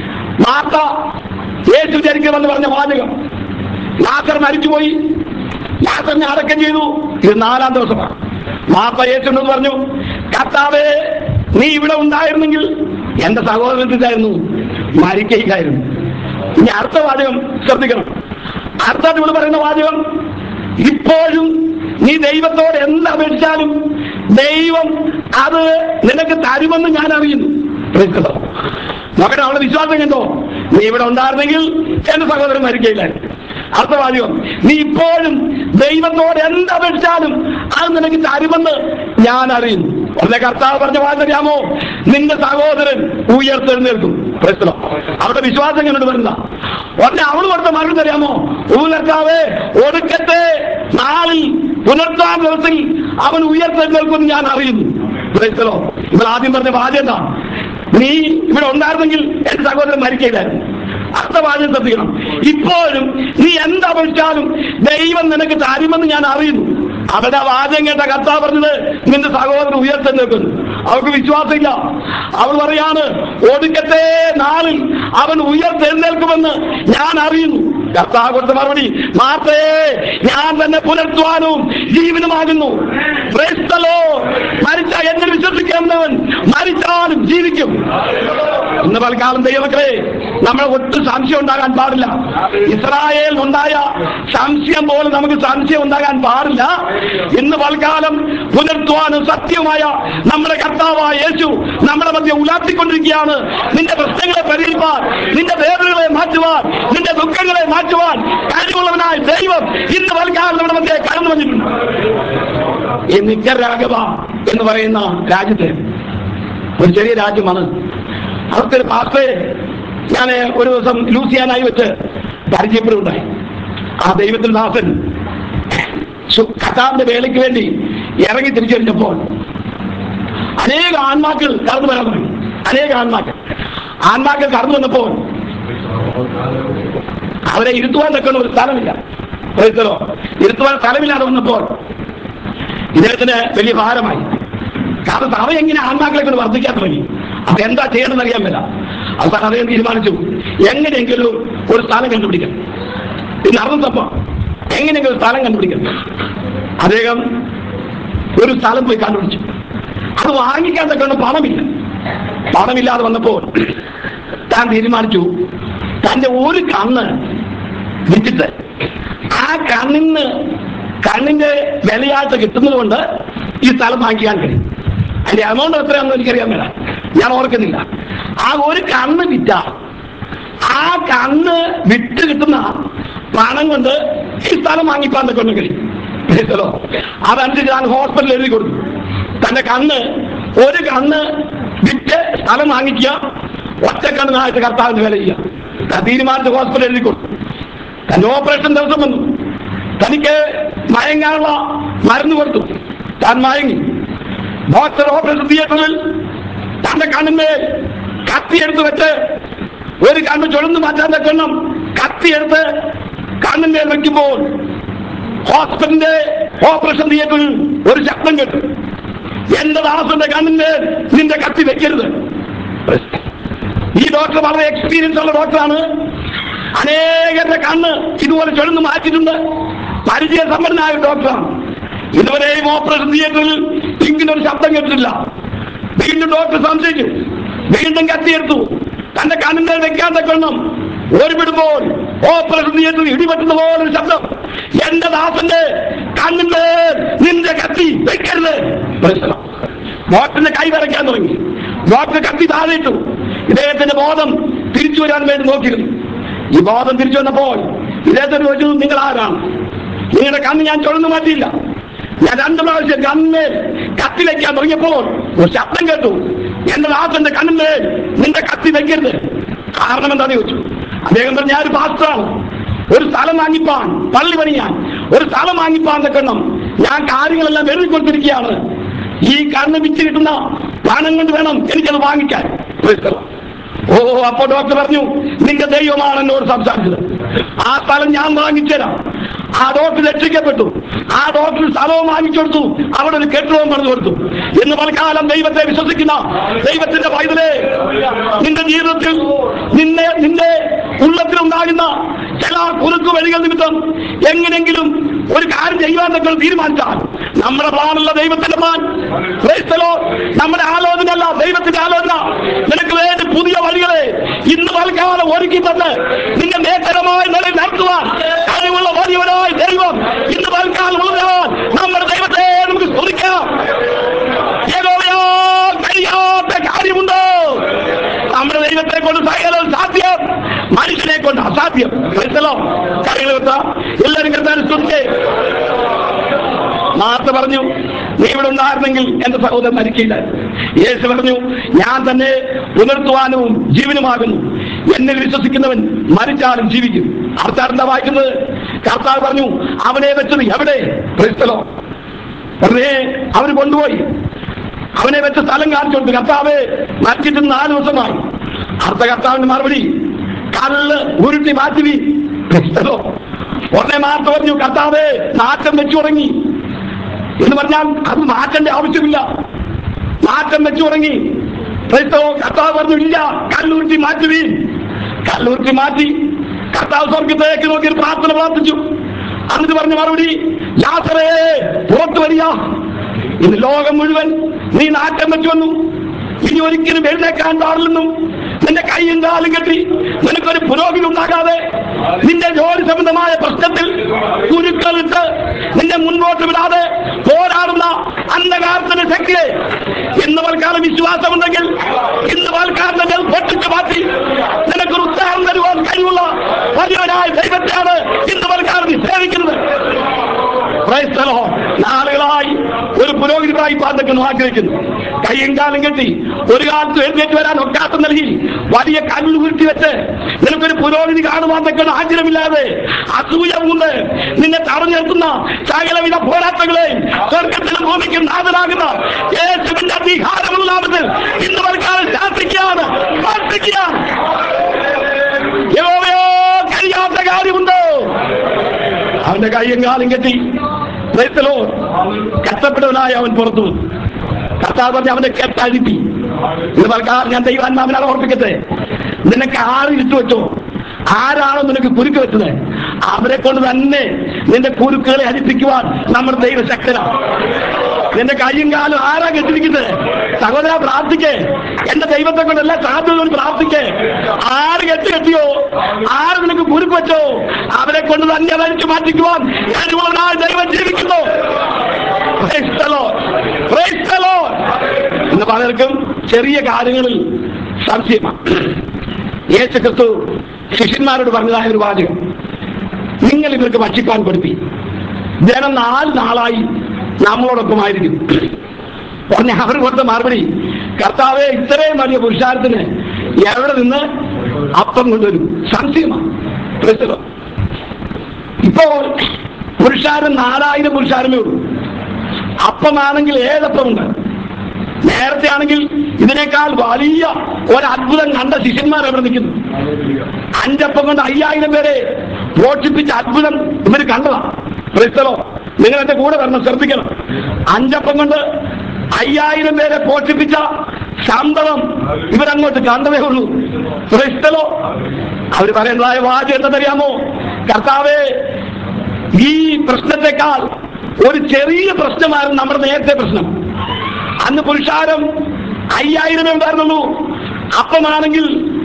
മാർത്ത യേശു ചരിക്കണമെന്ന് പറഞ്ഞ വാചകം ലാസർ മരിച്ചുപോയി ഞാൻ തന്നെ അടക്കം ചെയ്തു ഇത് നാലാം ദിവസമാണ് മാപ്പ യേശുണ്ടെന്ന് പറഞ്ഞു കർത്താവേ നീ ഇവിടെ ഉണ്ടായിരുന്നെങ്കിൽ എന്റെ സഹോദരത്തിലായിരുന്നു മരിക്കയില്ലായിരുന്നു ഇനി അടുത്ത വാചകം ശ്രദ്ധിക്കണം അടുത്തായിട്ട് ഇവിടെ പറയുന്ന വാചകം ഇപ്പോഴും നീ ദൈവത്തോട് എന്ത് അപേക്ഷിച്ചാലും ദൈവം അത് നിനക്ക് തരുമെന്ന് ഞാൻ അറിയുന്നു Praise the Lord. നോക്കട്ടെ അവളുടെ വിശ്വാസം കണ്ടോ നീ ഇവിടെ ഉണ്ടായിരുന്നെങ്കിൽ എന്റെ സഹോദരൻ മരിക്കയില്ലായിരുന്നു അടുത്ത വാചകം നീ ഇപ്പോഴും ദൈവത്തോട് എന്ത് അപേക്ഷിച്ചാലും അത് നിനക്ക് തരുമെന്ന് ഞാൻ അറിയുന്നു ഉടനെ കർത്താവ് പറഞ്ഞ വാചറിയാമോ നിന്റെ സഹോദരൻ ഉയർത്തെഴുന്നേൽക്കും Praise the Lord. അവരുടെ വിശ്വാസം കണ്ടു വരുന്ന ഉടനെ അവൾ കൊടുത്ത മറുപടി അറിയാമോ ഊലർക്കാവേ ഒടുക്കത്തെ നാളിൽ പുനർത്താൻ ദിവസത്തിൽ അവൻ ഉയർത്തെഴുന്നേൽക്കുമെന്ന് ഞാൻ അറിയുന്നു Praise the Lord. ഇവൾ ആദ്യം പറഞ്ഞ വാചകം എന്താ നീ ഇവിടെ ഉണ്ടായിരുന്നെങ്കിൽ എന്റെ സഹോദരൻ മരിക്കില്ലായിരുന്നു അടുത്ത വാചകം ശ്രദ്ധിക്കണം ഇപ്പോഴും നീ എന്തപേക്ഷിച്ചാലും ദൈവം നിനക്ക് തരുമെന്ന് ഞാൻ അറിയുന്നു അവരുടെ വാചകം കേട്ട കർത്താവ് പറഞ്ഞത് നിന്റെ സഹോദരൻ ഉയർത്തെഴുന്നേൽക്കുന്നു അവൾക്ക് വിശ്വാസമില്ല അവൾ പറയാണ് ഒടുക്കത്തെ നാളിൽ അവൻ ഉയർത്തെഴുന്നേൽക്കുമെന്ന് ഞാൻ അറിയുന്നു കർത്താവ് കൊടുത്ത മറുപടി മാത്തേ ഞാൻ തന്നെ പുലർത്തുവാനും ജീവനുമാകുന്നു Praise the Lord. മരിച്ച എന്നിൽ വിശ്വസിക്കുന്നവൻ മരിച്ചാലും ജീവിക്കും ഇന്ന് പൽക്കാലം ദൈവമക്കളെ നമ്മൾ ഒട്ടും സംശയം ഉണ്ടാകാൻ പാടില്ല ഇസ്രായേൽ ഉണ്ടായ സംശയം പോലെ നമുക്ക് സംശയം ഉണ്ടാകാൻ പാടില്ല ഇന്ന് പൽക്കാലം പുലർത്തുവാനും സത്യമായ നമ്മുടെ കർത്താവായ യേശു നമ്മുടെ മധ്യ ഉലാത്തിക്കൊണ്ടിരിക്കുകയാണ് നിന്റെ പ്രശ്നങ്ങളെ പരിഹരിപ്പാൻ നിന്റെ വേദനകളെ മാറ്റുവാൻ നിന്റെ ദുഃഖങ്ങളെ മാറ്റുവാൻ കഴിവുള്ളവനായ ദൈവം ഇന്ന് പൽക്കാലം നമ്മുടെ മധ്യ കടന്നു വന്നിട്ടുണ്ട് ഈ നിക്കരാഘവ എന്ന് പറയുന്ന രാജ്യത്തെ ഒരു ചെറിയ രാജ്യമാണ് അവിടുത്തെ ഒരു പാസ്റ്ററെ ഞാൻ ഒരു ദിവസം ലൂസിയാനായി വെച്ച് പരിചയപ്പെടുണ്ടായി ആ ദൈവത്തിൽ ദാസൻ സു- കർത്താവിന്റെ വേലയ്ക്ക് വേണ്ടി ഇറങ്ങി തിരിച്ചു കഴിഞ്ഞപ്പോൾ അനേക ആൺമാക്കൾ കടന്നു വരാൻ തുടങ്ങി അനേക ആൺമാക്കൾ ആൺമാക്കൾ കടന്നു വന്നപ്പോൾ അവരെ ഇരുത്തുവാൻ തക്കുന്ന ഒരു സ്ഥലമില്ല പ്രൈസ്തലോ ഇരുത്തുവാൻ സ്ഥലമില്ലാതെ വന്നപ്പോൾ ഇദ്ദേഹത്തിന് വലിയ ഭാരമായി കാരണം സഭ എങ്ങനെ ആത്മാക്കളെ കൊണ്ട് വർദ്ധിക്കാൻ തുടങ്ങി അപ്പൊ എന്താ ചെയ്യണമെന്ന് അറിയാൻ പറ്റില്ല അവസാനം അദ്ദേഹം തീരുമാനിച്ചു എങ്ങനെയെങ്കിലും ഒരു സ്ഥലം കണ്ടുപിടിക്കണം ഇത് നടന്ന സംഭവം എങ്ങനെയെങ്കിലും ഒരു സ്ഥലം കണ്ടുപിടിക്കണം അദ്ദേഹം ഒരു സ്ഥലം പോയി കണ്ടുപിടിച്ചു അത് വാങ്ങിക്കാൻ തക്കൊണ്ട് പണമില്ല പണമില്ലാതെ വന്നപ്പോൾ താൻ തീരുമാനിച്ചു തന്റെ ഒരു കണ്ണ് വിറ്റിട്ട് ആ കണ്ണിന് കണ്ണിന്റെ വിലയായിട്ട് കിട്ടുന്നത് കൊണ്ട് ഈ സ്ഥലം വാങ്ങിക്കാൻ കഴിയും അതിന്റെ എമൗണ്ട് എത്രയാണെന്ന് എനിക്കറിയാൻ മേല ഞാൻ ഓർക്കുന്നില്ല ആ ഒരു കണ്ണ് വിറ്റ ആ കണ്ണ് വിറ്റ് കിട്ടുന്ന പണം കൊണ്ട് ഈ സ്ഥലം വാങ്ങിപ്പാൻ കൊണ്ട് കഴിയും മനസ്സിലോ അതനുസരിച്ച് ഞാൻ ഹോസ്പിറ്റലിൽ എഴുതി കൊടുത്തു തന്റെ കണ്ണ് ഒരു കണ്ണ് വിറ്റ് സ്ഥലം വാങ്ങിക്കുക ഒറ്റ കണ്ണിനായിട്ട് കർത്താവിന് വില ചെയ്യുക ഞാൻ തീരുമാനിച്ച് ഹോസ്പിറ്റലിൽ എഴുതി കൊടുത്തു തന്റെ ഓപ്പറേഷൻ ദിവസം വന്നു തനിക്ക് മയങ്ങാനുള്ള മരുന്ന് കൊടുത്തു താൻ മയങ്ങി ഡോക്ടർ ഓപ്പറേഷൻ തിയേറ്ററിൽ തന്റെ കണ്ണിന്റെ കത്തിയെടുത്ത് വെച്ച് ഒരു കണ്ണ് ചുഴന്ന് മാറ്റാൻ തക്കണം കത്തിയെടുത്ത് കണ്ണിന്റെ വെക്കുമ്പോൾ ഹോസ്പിറ്റലിന്റെ ഓപ്പറേഷൻ തിയേറ്ററിൽ ഒരു ശബ്ദം കേട്ടു എന്റെ ദാസന്റെ കണ്ണിന്റെ നിന്റെ കത്തി വെക്കരുത് ഈ ഡോക്ടർ വളരെ എക്സ്പീരിയൻസ് ഉള്ള ഡോക്ടറാണ് അനേകരുടെ കണ്ണ് ഇതുപോലെ ചുഴന്ന് മാറ്റിയിട്ടുണ്ട് പരിചയ സമ്പന്നനായ ഒരു ഡോക്ടറാണ് ഇതുവരെയും ഓപ്പറേഷൻ തിയേറ്ററിൽ ഇങ്ങനെ ഒരു ശബ്ദം കേട്ടിട്ടില്ല വീണ്ടും ഡോക്ടർ സംശയിച്ചു വീണ്ടും കത്തിയെടുത്തു തന്റെ കണ്ണിന്റെ വെക്കാൻ തക്കണം ഒരു വിടുമ്പോൾ ഓപ്പറേഷൻ തിയേറ്ററിൽ ഇടിപെട്ടുന്ന പോലെ ഒരു ശബ്ദം എന്റെ ദാസന്റെ കണ്ണിന്റെ നിന്റെ കത്തി വെക്കരുത് ഡോക്ടറിന്റെ കൈ വരയ്ക്കാൻ തുടങ്ങി ഡോക്ടർ കത്തി താഴെയിട്ടു ഇദ്ദേഹത്തിന്റെ ബോധം തിരിച്ചു വരാൻ വേണ്ടി നോക്കിയിരുന്നു ഈ ബോധം തിരിച്ചു വന്നപ്പോൾ ഇദ്ദേഹത്തിന് ചോദിച്ചു നിങ്ങൾ ആരാണ് നിങ്ങളുടെ കണ്ണ് ഞാൻ ചുഴന്നു മാറ്റിയില്ല ഞാൻ രണ്ടു പ്രാവശ്യം കണ്ണ് കത്തി വയ്ക്കാൻ തുടങ്ങിയപ്പോൾ ഒരു ശബ്ദം കേട്ടു എന്റെ ദാസന്റെ കണ്ണിന്റെ നിന്റെ കത്തി വെക്കരുത് കാരണം എന്താന്ന് ചോദിച്ചു അദ്ദേഹം പറഞ്ഞു ഞാൻ ഒരു പാസ്റ്ററാണ് ഒരു സ്ഥലം വാങ്ങിപ്പാൻ പള്ളി പണിയാൻ ഒരു സ്ഥലം വാങ്ങിപ്പാൻ തക്കണം ഞാൻ കാര്യങ്ങളെല്ലാം എഴുതി കൊടുത്തിരിക്കുകയാണ് ഈ കണ്ണ് വിറ്റ് കിട്ടുന്ന പണം കൊണ്ട് വേണം എനിക്കത് വാങ്ങിക്കാൻ Praise the Lord. ഓ അപ്പൊ ഡോക്ടർ പറഞ്ഞു നിന്റെ ദൈവമാണ് എന്നോട് സംസാരിച്ചത് ആ സ്ഥലം ഞാൻ വാങ്ങിച്ചുതരാം ആ ഡോക്ടർ രക്ഷിക്കപ്പെട്ടു ആ ഡോക്ടർ സ്ഥലവും വാങ്ങിച്ചു കൊടുത്തു അവിടെ ഒരു കെട്ടിടവും പറഞ്ഞു കൊടുത്തു എന്ന് പലകാലം ദൈവത്തെ വിശ്വസിക്കുന്ന ദൈവത്തിന്റെ വൈദ്യരെ നിന്റെ ജീവിതത്തിൽ നിന്നെ നിന്റെ ഉള്ളത്തിലുണ്ടാകുന്ന ചില കുറുക്കു വഴികൾ നിമിത്തം എങ്ങനെങ്കിലും ഒരു കാര്യം ചെയ്യുവാൻ നിങ്ങൾ തീരുമാനിച്ചാൽ നമ്മുടെ പ്ലാനുള്ള ദൈവത്തിന്റെ പ്ലാൻ Praise the Lord. നമ്മുടെ ആലോചന അല്ല ദൈവത്തിന്റെ ആലോചന നിനക്ക് വേണ്ടി പുതിയ വഴികളെ ഇന്ന് പൽക്കാലം ഒരുക്കി തന്ന് നിന്റെ നേതരമായ നിലയിൽ നടത്തുവാൻ കഴിവുള്ള വലിയവനായ ദൈവം ഇന്ന് പൽക്കാലം ഉള്ളതിനാൽ നമ്മുടെ ദൈവത്തെ നമുക്ക് സ്തുതിക്കാം യഹോവയാൽ കഴിയാത്ത കാര്യമുണ്ടോ നമ്മുടെ ദൈവത്തെ കൊണ്ട് സകലം സാധ്യം മനുഷ്യനെ കൊണ്ട് അസാധ്യം മനസ്സിലോ കാര്യങ്ങൾ വെച്ചാ എല്ലാവരും കർത്താൻ സ്തുതിക്കേ മാർത്ത പറഞ്ഞു നീ ഇവിടെ ഉണ്ടായിരുന്നെങ്കിൽ എന്റെ സഹോദരൻ മരിക്കില്ല യേശു പറഞ്ഞു ഞാൻ തന്നെ പുനർത്തുവാനും ജീവനുമാകുന്നു എന്നെ വിശ്വസിക്കുന്നവൻ മരിച്ചാലും ജീവിക്കും അർത്ഥാർ എന്താ വായിക്കുന്നത് കർത്താവ് പറഞ്ഞു അവനെ വെച്ചത് എവിടെ ക്രിസ്തലോ വെറുതെ അവർ കൊണ്ടുപോയി അവനെ വെച്ച സ്ഥലം കാണിച്ചു കൊടുത്തു കർത്താവ് മരിച്ചിട്ട് നാല് ദിവസമായി അർത്ഥ കർത്താവിന്റെ മറുപടി കല്ല് ഉരുട്ടി മാറ്റി ക്രിസ്തലോ ഉടനെ മാർത്ത പറഞ്ഞു കർത്താവ് നാറ്റം വെച്ചു തുടങ്ങി എന്ന് പറഞ്ഞാൽ അത് മാറ്റേണ്ട ആവശ്യമില്ല മാറ്റം വെച്ചു തുടങ്ങി ക്രൈസ്തവോ കർത്താവ് പറഞ്ഞു ഇല്ല കല്ലൂർത്തി മാറ്റുവീൻ കല്ലൂർത്തി മാറ്റി കർത്താവ് സ്വർഗത്തേക്ക് നോക്കി ഒരു പ്രാർത്ഥന പ്രാർത്ഥിച്ചു എന്നിട്ട് പറഞ്ഞ മറുപടി യാത്രേ പുറത്തു വരിക ഇന്ന് ലോകം മുഴുവൻ നീ നാറ്റം വെച്ചു വന്നു ഇനി ഒരിക്കലും എഴുന്നേക്കാൻ പാടില്ലെന്നും നിന്റെ കൈയും കാലും കെട്ടി നിനക്കൊരു പുരോഗതി ഉണ്ടാകാതെ നിന്റെ ജോലി സംബന്ധമായ പ്രശ്നത്തിൽ കുരുക്കളിട്ട് നിന്നെ മുൻപോട്ട് വിടാതെ പോരാടുന്ന അന്ധകാരത്തിന്റെ ശക്തിയെ ഇന്ന് പൽക്കാലം വിശ്വാസമുണ്ടെങ്കിൽ ഇന്ന് പൽക്കാലത്തെ മേൽ പൊട്ടിച്ചു മാറ്റി നിനക്കൊരു ഉത്സാഹം തരുവാൻ കഴിവുള്ള വലിയവനായ ദൈവത്തെയാണ് ഇന്ന് പൽക്കാലം നീ സേവിക്കുന്നത് Praise the Lord. നാളുകളായി ഒരു പുരോഗതി പ്രായിപ്പാൻ ആഗ്രഹിക്കുന്നു കയ്യും കാലം കെട്ടി ഒരു കാലത്ത് എഴുന്നേറ്റ് വരാൻ ഒക്കാത്ത നൽകി വലിയ കല്ല് ഉരുട്ടി വെച്ച് നിനക്കൊരു പുരോഗതി കാണുവാൻ തക്കുന്ന ആഗ്രഹമില്ലാതെ അസൂയ മൂന്ന് നിന്നെ തടഞ്ഞു നിർത്തുന്ന സകലവിധ പോരാട്ടങ്ങളെ സ്വർഗത്തിലും ഭൂമിക്കും നാഥനാകുന്ന യേശുവിന്റെ അധികാരമുള്ള നാമത്തിൽ ഇന്ന് വർക്കാലം ശാസിക്കുകയാണ് പ്രാർത്ഥിക്കുകയാണ് യഹോവയോ കഴിയാത്ത കാര്യമുണ്ടോ അവന്റെ കയ്യും കാലും കെട്ടി ക്രൈസ്തലോ കഷ്ടപ്പെട്ടവനായ അവൻ പുറത്തു വന്നു കർത്താവ് പറഞ്ഞ് അവന്റെ കെട്ടഴിപ്പി ഇത് പറക്കാർ ഞാൻ ദൈവാത്മാവിനാണ് ഓർപ്പിക്കട്ടെ നിനക്ക് ആറ് ഇട്ടു വെച്ചോ ആരാണോ നിനക്ക് കുരുക്ക് വെച്ചത് അവരെ കൊണ്ട് തന്നെ നിന്റെ കുരുക്കുകളെ ഹരിപ്പിക്കുവാൻ നമ്മുടെ ദൈവശക്തനാണ് നിന്റെ കയ്യും കാലും ആരാ കെട്ടിരിക്കുന്നത് സഹോദര പ്രാർത്ഥിക്കേ എന്റെ ദൈവത്തെ കൊണ്ടല്ല സാധ്യത പ്രാർത്ഥിക്കേ ആര് കെട്ടി കെട്ടിയോ ആര് നിനക്ക് കുരുക്ക് വെച്ചോ അവരെ കൊണ്ട് തന്നെ വലിച്ചു മാറ്റിക്കുവാൻ കഴിവുള്ളവനായ ദൈവം ജീവിക്കുന്നു Praise the Lord. Praise the Lord. ഇന്ന് പലർക്കും ചെറിയ കാര്യങ്ങളിൽ സംശയമാണ് യേശു ക്രിസ്തു ശിഷ്യന്മാരോട് പറഞ്ഞതായ ഒരു വാചകം നിങ്ങൾ ഇവർക്ക് ഭക്ഷിക്കാൻ കൊടുപ്പി ജനം നാല് നാളായി നമ്മളോടൊപ്പമായിരിക്കും പറഞ്ഞ അവർ കൊടുത്ത മറുപടി കർത്താവെ ഇത്രയും വലിയ പുരുഷാരത്തിന് എവിടെ നിന്ന് അപ്പം കൊണ്ടുവരും സംശയമാണ് Praise the Lord. ഇപ്പോൾ പുരുഷാരം നാലായിരം പുരുഷാരമേ ഉള്ളൂ അപ്പമാണെങ്കിൽ ഏതപ്പമുണ്ട് നേരത്തെ ആണെങ്കിൽ ഇതിനേക്കാൾ വലിയ ഒരത്ഭുതം കണ്ട ശിഷ്യന്മാർ എവിടെ നിൽക്കുന്നു അഞ്ചപ്പം കൊണ്ട് അയ്യായിരം പേരെ പോഷിപ്പിച്ച അത്ഭുതം ഇവർ കണ്ടതാ ക്രിസ്തലോ നിങ്ങൾ എന്റെ കൂടെ വരണം ശ്രദ്ധിക്കണം അഞ്ചപ്പം കൊണ്ട് അയ്യായിരം പേരെ പോഷിപ്പിച്ച സംഭവം ഇവരങ്ങോട്ട് കണ്ടതേ ഉള്ളൂ ക്രിസ്തലോ അവർ പറയുന്നതായ വാചകം എന്തെന്നറിയാമോ കർത്താവേ ഈ പ്രശ്നത്തെക്കാൾ ഒരു ചെറിയ പ്രശ്നമായിരുന്നു നമ്മുടെ നേരത്തെ പ്രശ്നം അന്ന് പുരുഷാരം അയ്യായിരമേ ഉണ്ടായിരുന്നുള്ളൂ അപ്പമാണെങ്കിൽ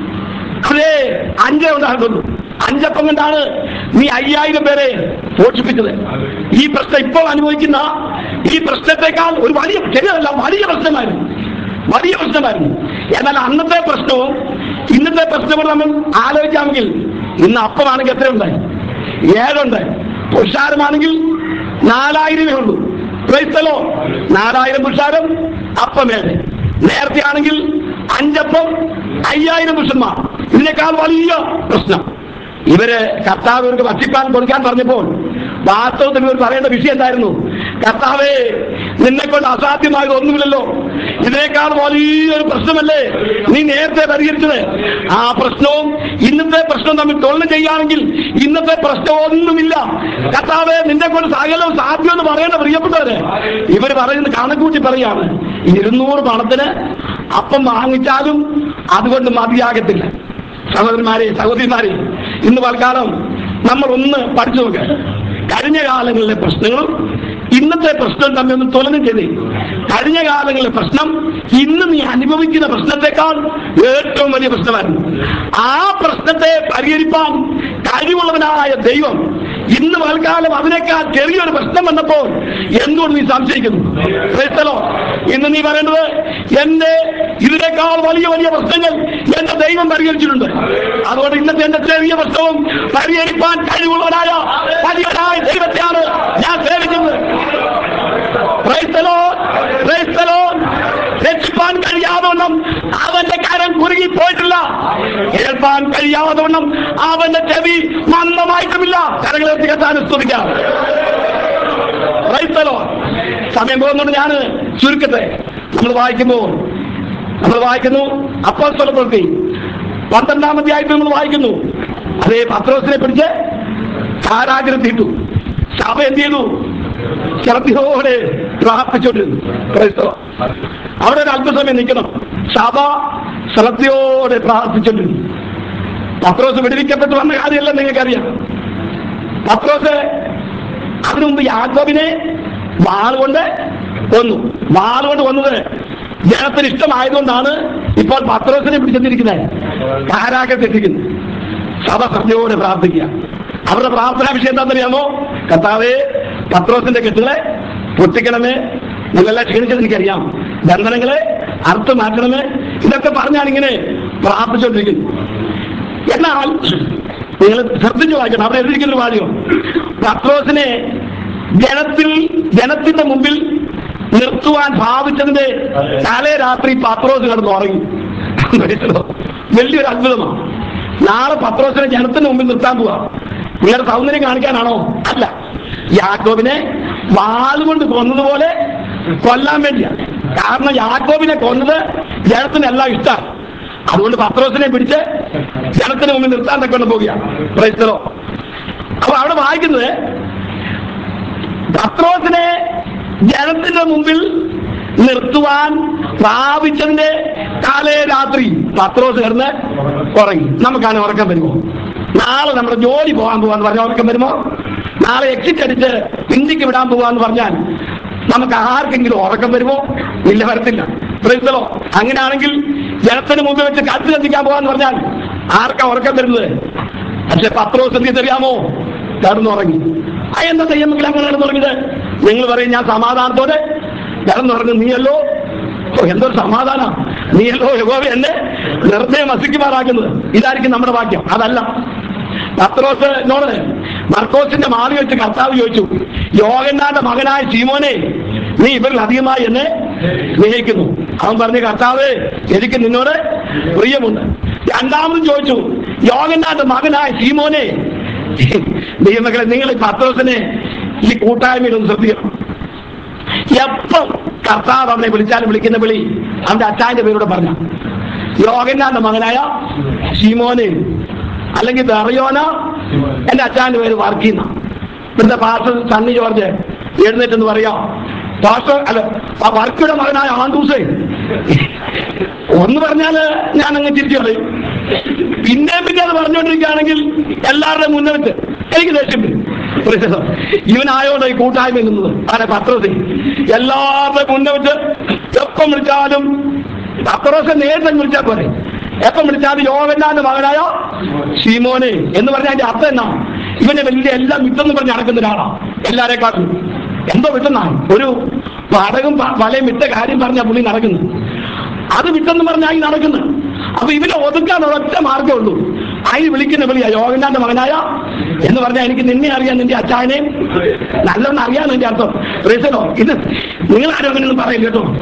അതെ അഞ്ചേ ഉണ്ടായിരുന്നുള്ളൂ അഞ്ചപ്പം കൊണ്ടാണ് നീ അയ്യായിരം പേരെ പോഷിപ്പിച്ചത് ഈ പ്രശ്നം ഇപ്പോൾ അനുഭവിക്കുന്ന ഈ പ്രശ്നത്തെക്കാൾ ഒരു വലിയ ചെറിയതല്ല വലിയ പ്രശ്നമായിരുന്നു വലിയ പ്രശ്നമായിരുന്നു എന്നാൽ അന്നത്തെ പ്രശ്നവും ഇന്നത്തെ പ്രശ്നവും നമ്മൾ ആലോചിക്കാമെങ്കിൽ ഇന്ന് അപ്പമാണെങ്കിൽ എത്രയുണ്ടായി ഏഴുണ്ട് പുരുഷാരമാണെങ്കിൽ നാലായിരമേ ഉള്ളൂ ക്രൈസ്തലോ നാലായിരം പുരുഷാരം അപ്പമേഴ് നേരത്തെ ആണെങ്കിൽ അഞ്ചപ്പം അയ്യായിരം പുരുഷന്മാർ ഇതിനേക്കാൾ വലിയ പ്രശ്നം ഇവര് കർത്താവ് ഇവർക്ക് ഭക്ഷിക്കാൻ കൊടുക്കാൻ പറഞ്ഞപ്പോൾ വാസ്തവത്തിൽ ഇവർ പറയേണ്ട വിഷയം എന്തായിരുന്നു കർത്താവേ നിന്നെ കൊണ്ട് അസാധ്യമായത് ഒന്നുമില്ലല്ലോ ഇതിനേക്കാൾ വലിയൊരു പ്രശ്നമല്ലേ നീ നേരത്തെ പരിഹരിച്ചത് ആ പ്രശ്നവും ഇന്നത്തെ പ്രശ്നവും തമ്മിൽ തുലനം ചെയ്യുകയാണെങ്കിൽ ഇന്നത്തെ പ്രശ്നം ഒന്നുമില്ല കർത്താവേ നിന്നെ കൊണ്ട് സകലവും സാധ്യമെന്ന് പറയേണ്ട പ്രിയപ്പെട്ടവര് ഇവര് പറയുന്നത് കണക്കൂട്ടി പറയാണ് ഇരുന്നൂറ് പണത്തിന് അപ്പം വാങ്ങിച്ചാലും അതുകൊണ്ട് മതിയാകത്തില്ല സഹോദരന്മാരെ സഹോദരിമാരെ ഇന്ന് തൽക്കാലം നമ്മൾ ഒന്ന് പഠിച്ചു നോക്കുക കഴിഞ്ഞ കാലങ്ങളിലെ പ്രശ്നങ്ങളും ഇന്നത്തെ പ്രശ്നം തമ്മിൽ ഒന്ന് തുലനം ചെയ്തേ കഴിഞ്ഞ കാലങ്ങളിലെ പ്രശ്നം ഇന്ന് നീ അനുഭവിക്കുന്ന പ്രശ്നത്തെക്കാൾ ഏറ്റവും വലിയ പ്രശ്നമായിരുന്നു ആ പ്രശ്നത്തെ പരിഹരിപ്പാൻ കഴിവുള്ളവനായ ദൈവം ഇന്ന് തൽക്കാലം അതിനേക്കാൾ ചെറിയൊരു പ്രശ്നം വന്നപ്പോൾ എന്തുകൊണ്ട് നീ സംശയിക്കുന്നു ക്രൈസ്തലോ ഇന്ന് നീ പറയേണ്ടത് എന്റെ ഇതിനേക്കാൾ വലിയ വലിയ പ്രശ്നങ്ങൾ എന്റെ ദൈവം പരിഹരിച്ചിട്ടുണ്ട് അതുകൊണ്ട് ഇന്നത്തെ എന്റെ ചെറിയ പ്രശ്നവും പരിഹരിപ്പാൻ കഴിവുള്ളവനായ വലിയവനായ ദൈവത്തെയാണ് ഞാൻ സേവിക്കുന്നത് ക്രൈസ്തലോ ക്രൈസ്തലോ രക്ഷിപ്പാൻ കഴിയാതവണ്ണം അവന്റെ കരം കുറുകി പോയിട്ടില്ല കേൾപ്പാൻ കഴിയാതവണ്ണം അവന്റെ ചെവി മന്ദമായിട്ടുമില്ല കരങ്ങളെ തികത്താൻ സ്തുതിക്കാം ക്രൈസ്തലോ സമയം പോകുന്നുണ്ട് ഞാൻ ചുരുക്കത്തെ നമ്മൾ വായിക്കുമ്പോൾ നമ്മൾ വായിക്കുന്നു അപ്പോൾ പ്രവൃത്തി പന്ത്രണ്ടാം അധ്യായത്തിൽ നമ്മൾ വായിക്കുന്നു അതേ പത്രോസിനെ പിടിച്ച് കാരാഗ്രഹത്തിട്ടു സഭ എന്ത് ചെയ്തു ശ്രദ്ധയോടെ പ്രാർത്ഥിച്ചുകൊണ്ടിരുന്നു ക്രൈസ്തവ അവിടെ ഒരു അല്പസമയം നിൽക്കണം സഭ ശ്രദ്ധയോടെ പ്രാർത്ഥിച്ചുകൊണ്ടിരുന്നു പത്രോസ് വിടുവിക്കപ്പെട്ട് വന്ന കാര്യമല്ല നിങ്ങൾക്കറിയാം പത്രോസ് അതിനു മുമ്പ് യാക്കോബിനെ വാളുകൊണ്ട് കൊന്നു വാളുകൊണ്ട് കൊന്നത് ജനത്തിന് ഇഷ്ടമായതുകൊണ്ടാണ് ഇപ്പോൾ പത്രോസിനെ പിടിച്ചെന്നിരിക്കുന്നത് കാരാഗ്രഹത്തെത്തിക്കുന്നത് സഭ ശ്രദ്ധയോടെ പ്രാർത്ഥിക്കുക അവരുടെ പ്രാർത്ഥനാ വിഷയം എന്താണെന്നറിയാമോ കർത്താവേ പത്രോസിന്റെ കെട്ടുകളെ പൊട്ടിക്കണമേ നിങ്ങളെല്ലാം ക്ഷീണിച്ചത് എനിക്കറിയാം ബന്ധനങ്ങളെ അർത്ഥം മാറ്റണമേ ഇതൊക്കെ പറഞ്ഞാൽ ഇങ്ങനെ പ്രാർത്ഥിച്ചുകൊണ്ടിരിക്കുന്നു എന്നാൽ നിങ്ങൾ ശ്രദ്ധിച്ചു വായിക്കണം അവിടെ എഴുതിയിരിക്കുന്ന വാചകം പത്രോസിനെ ജനത്തിൽ ജനത്തിന്റെ മുമ്പിൽ നിർത്തുവാൻ ഭാവിച്ചതിന്റെ തലേ രാത്രി പത്രോസ് കിടന്ന് ഉറങ്ങി വലിയൊരു അത്ഭുതമാണ് നാളെ പത്രോസിനെ ജനത്തിന് മുമ്പിൽ നിർത്താൻ പോവാ നിങ്ങളുടെ സൗന്ദര്യം കാണിക്കാനാണോ അല്ല യാക്കോബിനെ വാളുകൊണ്ട് കൊന്നതുപോലെ കൊല്ലാൻ വേണ്ടിയാ കാരണം യാക്കോബിനെ കൊന്നത് ജനത്തിനെല്ലാം ഇഷ്ടമാണ് അതുകൊണ്ട് പത്രോസിനെ പിടിച്ച് ജനത്തിന് മുമ്പിൽ നിർത്താൻ തക്കൊണ്ട് പോവുകയാണ് പ്രൈസ്തലോ അപ്പൊ അവിടെ വായിക്കുന്നത് പത്രോസിനെ ജനത്തിന്റെ മുമ്പിൽ നിർത്തുവാൻ പ്രാപിച്ചതിന്റെ കാലേ രാത്രി പത്രോസ് കിടന്ന് ഉറങ്ങി നമുക്കാണ് ഉറക്കം വരുമോ നാളെ നമ്മുടെ ജോലി പോകാൻ പോവാന്ന് പറഞ്ഞാൽ ഉറക്കം വരുമോ നാളെ എക്സിറ്റ് അടിച്ച് ഇന്ത്യക്ക് വിടാൻ പോവാന്ന് പറഞ്ഞാൽ നമുക്ക് ആർക്കെങ്കിലും ഉറക്കം വരുമോ ഇല്ല വരത്തില്ല പ്രൈസലോ അങ്ങനെയാണെങ്കിൽ ജനത്തിന് മുമ്പിൽ വെച്ച് കത്ത് കത്തിക്കാൻ പോവാന്ന് പറഞ്ഞാൽ ആർക്കാ ഉറക്കം വരുന്നത് പക്ഷെ പത്രോസ് എന്ത് അറിയാമോ കിടന്നുറങ്ങി ആ എന്താ ചെയ്യുമെങ്കിൽ അങ്ങനെ കിടന്നുറങ്ങിയത് നിങ്ങൾ പറയും ഞാൻ സമാധാനത്തോടെ കിടന്നുറങ്ങും നീയല്ലോ ഓ എന്തൊരു സമാധാനം നീയല്ലോ യഹോവ എന്നെ നിർദ്ദയം വസിക്കുമാറാക്കുന്നത് ഇതായിരിക്കും നമ്മുടെ വാക്യം അതല്ല പത്രോസിനോട് മർക്കോസിന്റെ മാറി വെച്ച് കർത്താവ് ചോദിച്ചു യോഗന്നാന്റെ മകനായ സീമോനെ നീ ഇവരിൽ അധികമായി എന്നെ സ്നേഹിക്കുന്നു അവൻ പറഞ്ഞു കർത്താവ് എനിക്ക് നിന്നോട് പ്രിയമുണ്ട് രണ്ടാമതും ചോദിച്ചു യോഗന്നാന്റെ മകനായ സീമോനെ ദൈവമക്കളെ നിങ്ങൾ ഈ പത്രോസിനെ ഈ കൂട്ടായ്മയിൽ ഒന്ന് ശ്രദ്ധിക്കണം എപ്പം കർത്താവ് അവനെ വിളിച്ചാലും വിളിക്കുന്ന വിളി അവന്റെ അച്ചായന്റെ പേരോട് പറഞ്ഞ യോഗന്നാന്റെ മകനായ ഷീമോന് അല്ലെങ്കിൽ ദറിയോന എന്റെ അച്ചായന്റെ പേര് വർക്കീന്ന ഇവിടുത്തെ പാസ്റ്റർ സണ്ണി ജോർജ് എഴുന്നേറ്റെന്ന് പറയാം പാസ്റ്റർ അല്ല ആ വർക്കിയുടെ മകനായ ആണ്ടൂസേ ഒന്ന് പറഞ്ഞാല് ഞാൻ അങ്ങ് തിരിച്ചു കളയും പിന്നെ പിന്നെ അത് പറഞ്ഞുകൊണ്ടിരിക്കുകയാണെങ്കിൽ എല്ലാവരുടെയും മുന്നേ വെച്ച് എനിക്ക് ദേഷ്യം വരും. പ്രശ്നം. ഇവനായോണ്ട് ഈ കൂട്ടായ്മ നിന്നത് അതെ പത്രത്തിൽ എല്ലാവരുടെയും മുന്നേ വെച്ച് എപ്പം വിളിച്ചാലും പത്രോസ് നേരിട്ട് അങ്ങ് വിളിച്ചാൽ പോരെ എപ്പം വിളിച്ചാലും യോഗന്നാന്റെ മകനായ ഷീമോനെ എന്ന് പറഞ്ഞാൽ അതിന്റെ അർത്ഥം എന്നാ ഇവനെ വലിയ എല്ലാം വിട്ടെന്ന് പറഞ്ഞ് നടക്കുന്ന ഒരാളാ എല്ലാരെക്കാട്ടും എന്തോ വിട്ടെന്നാ ഒരു പടകും പ- വലയും വിട്ട കാര്യം പറഞ്ഞ പുള്ളി നടക്കുന്നു അത് വിട്ടെന്ന് പറഞ്ഞാൽ ഈ നടക്കുന്നു അപ്പൊ ഇവനെ ഒതുക്കാൻ ഒരൊറ്റ മാർഗ്ഗമേ ഉള്ളൂ അതിന് വിളിക്കുന്ന വിളിയാ യോഗനാന്റെ മകനായ എന്ന് പറഞ്ഞാൽ എനിക്ക് നിന്നെ അറിയാൻ നിന്റെ അച്ചായനെയും നല്ലവണ്ണം അറിയാൻ എന്റെ അർത്ഥം റീസനോ ഇത് നിങ്ങൾ ആരും അങ്ങനെയൊന്നും പറയും കേട്ടോ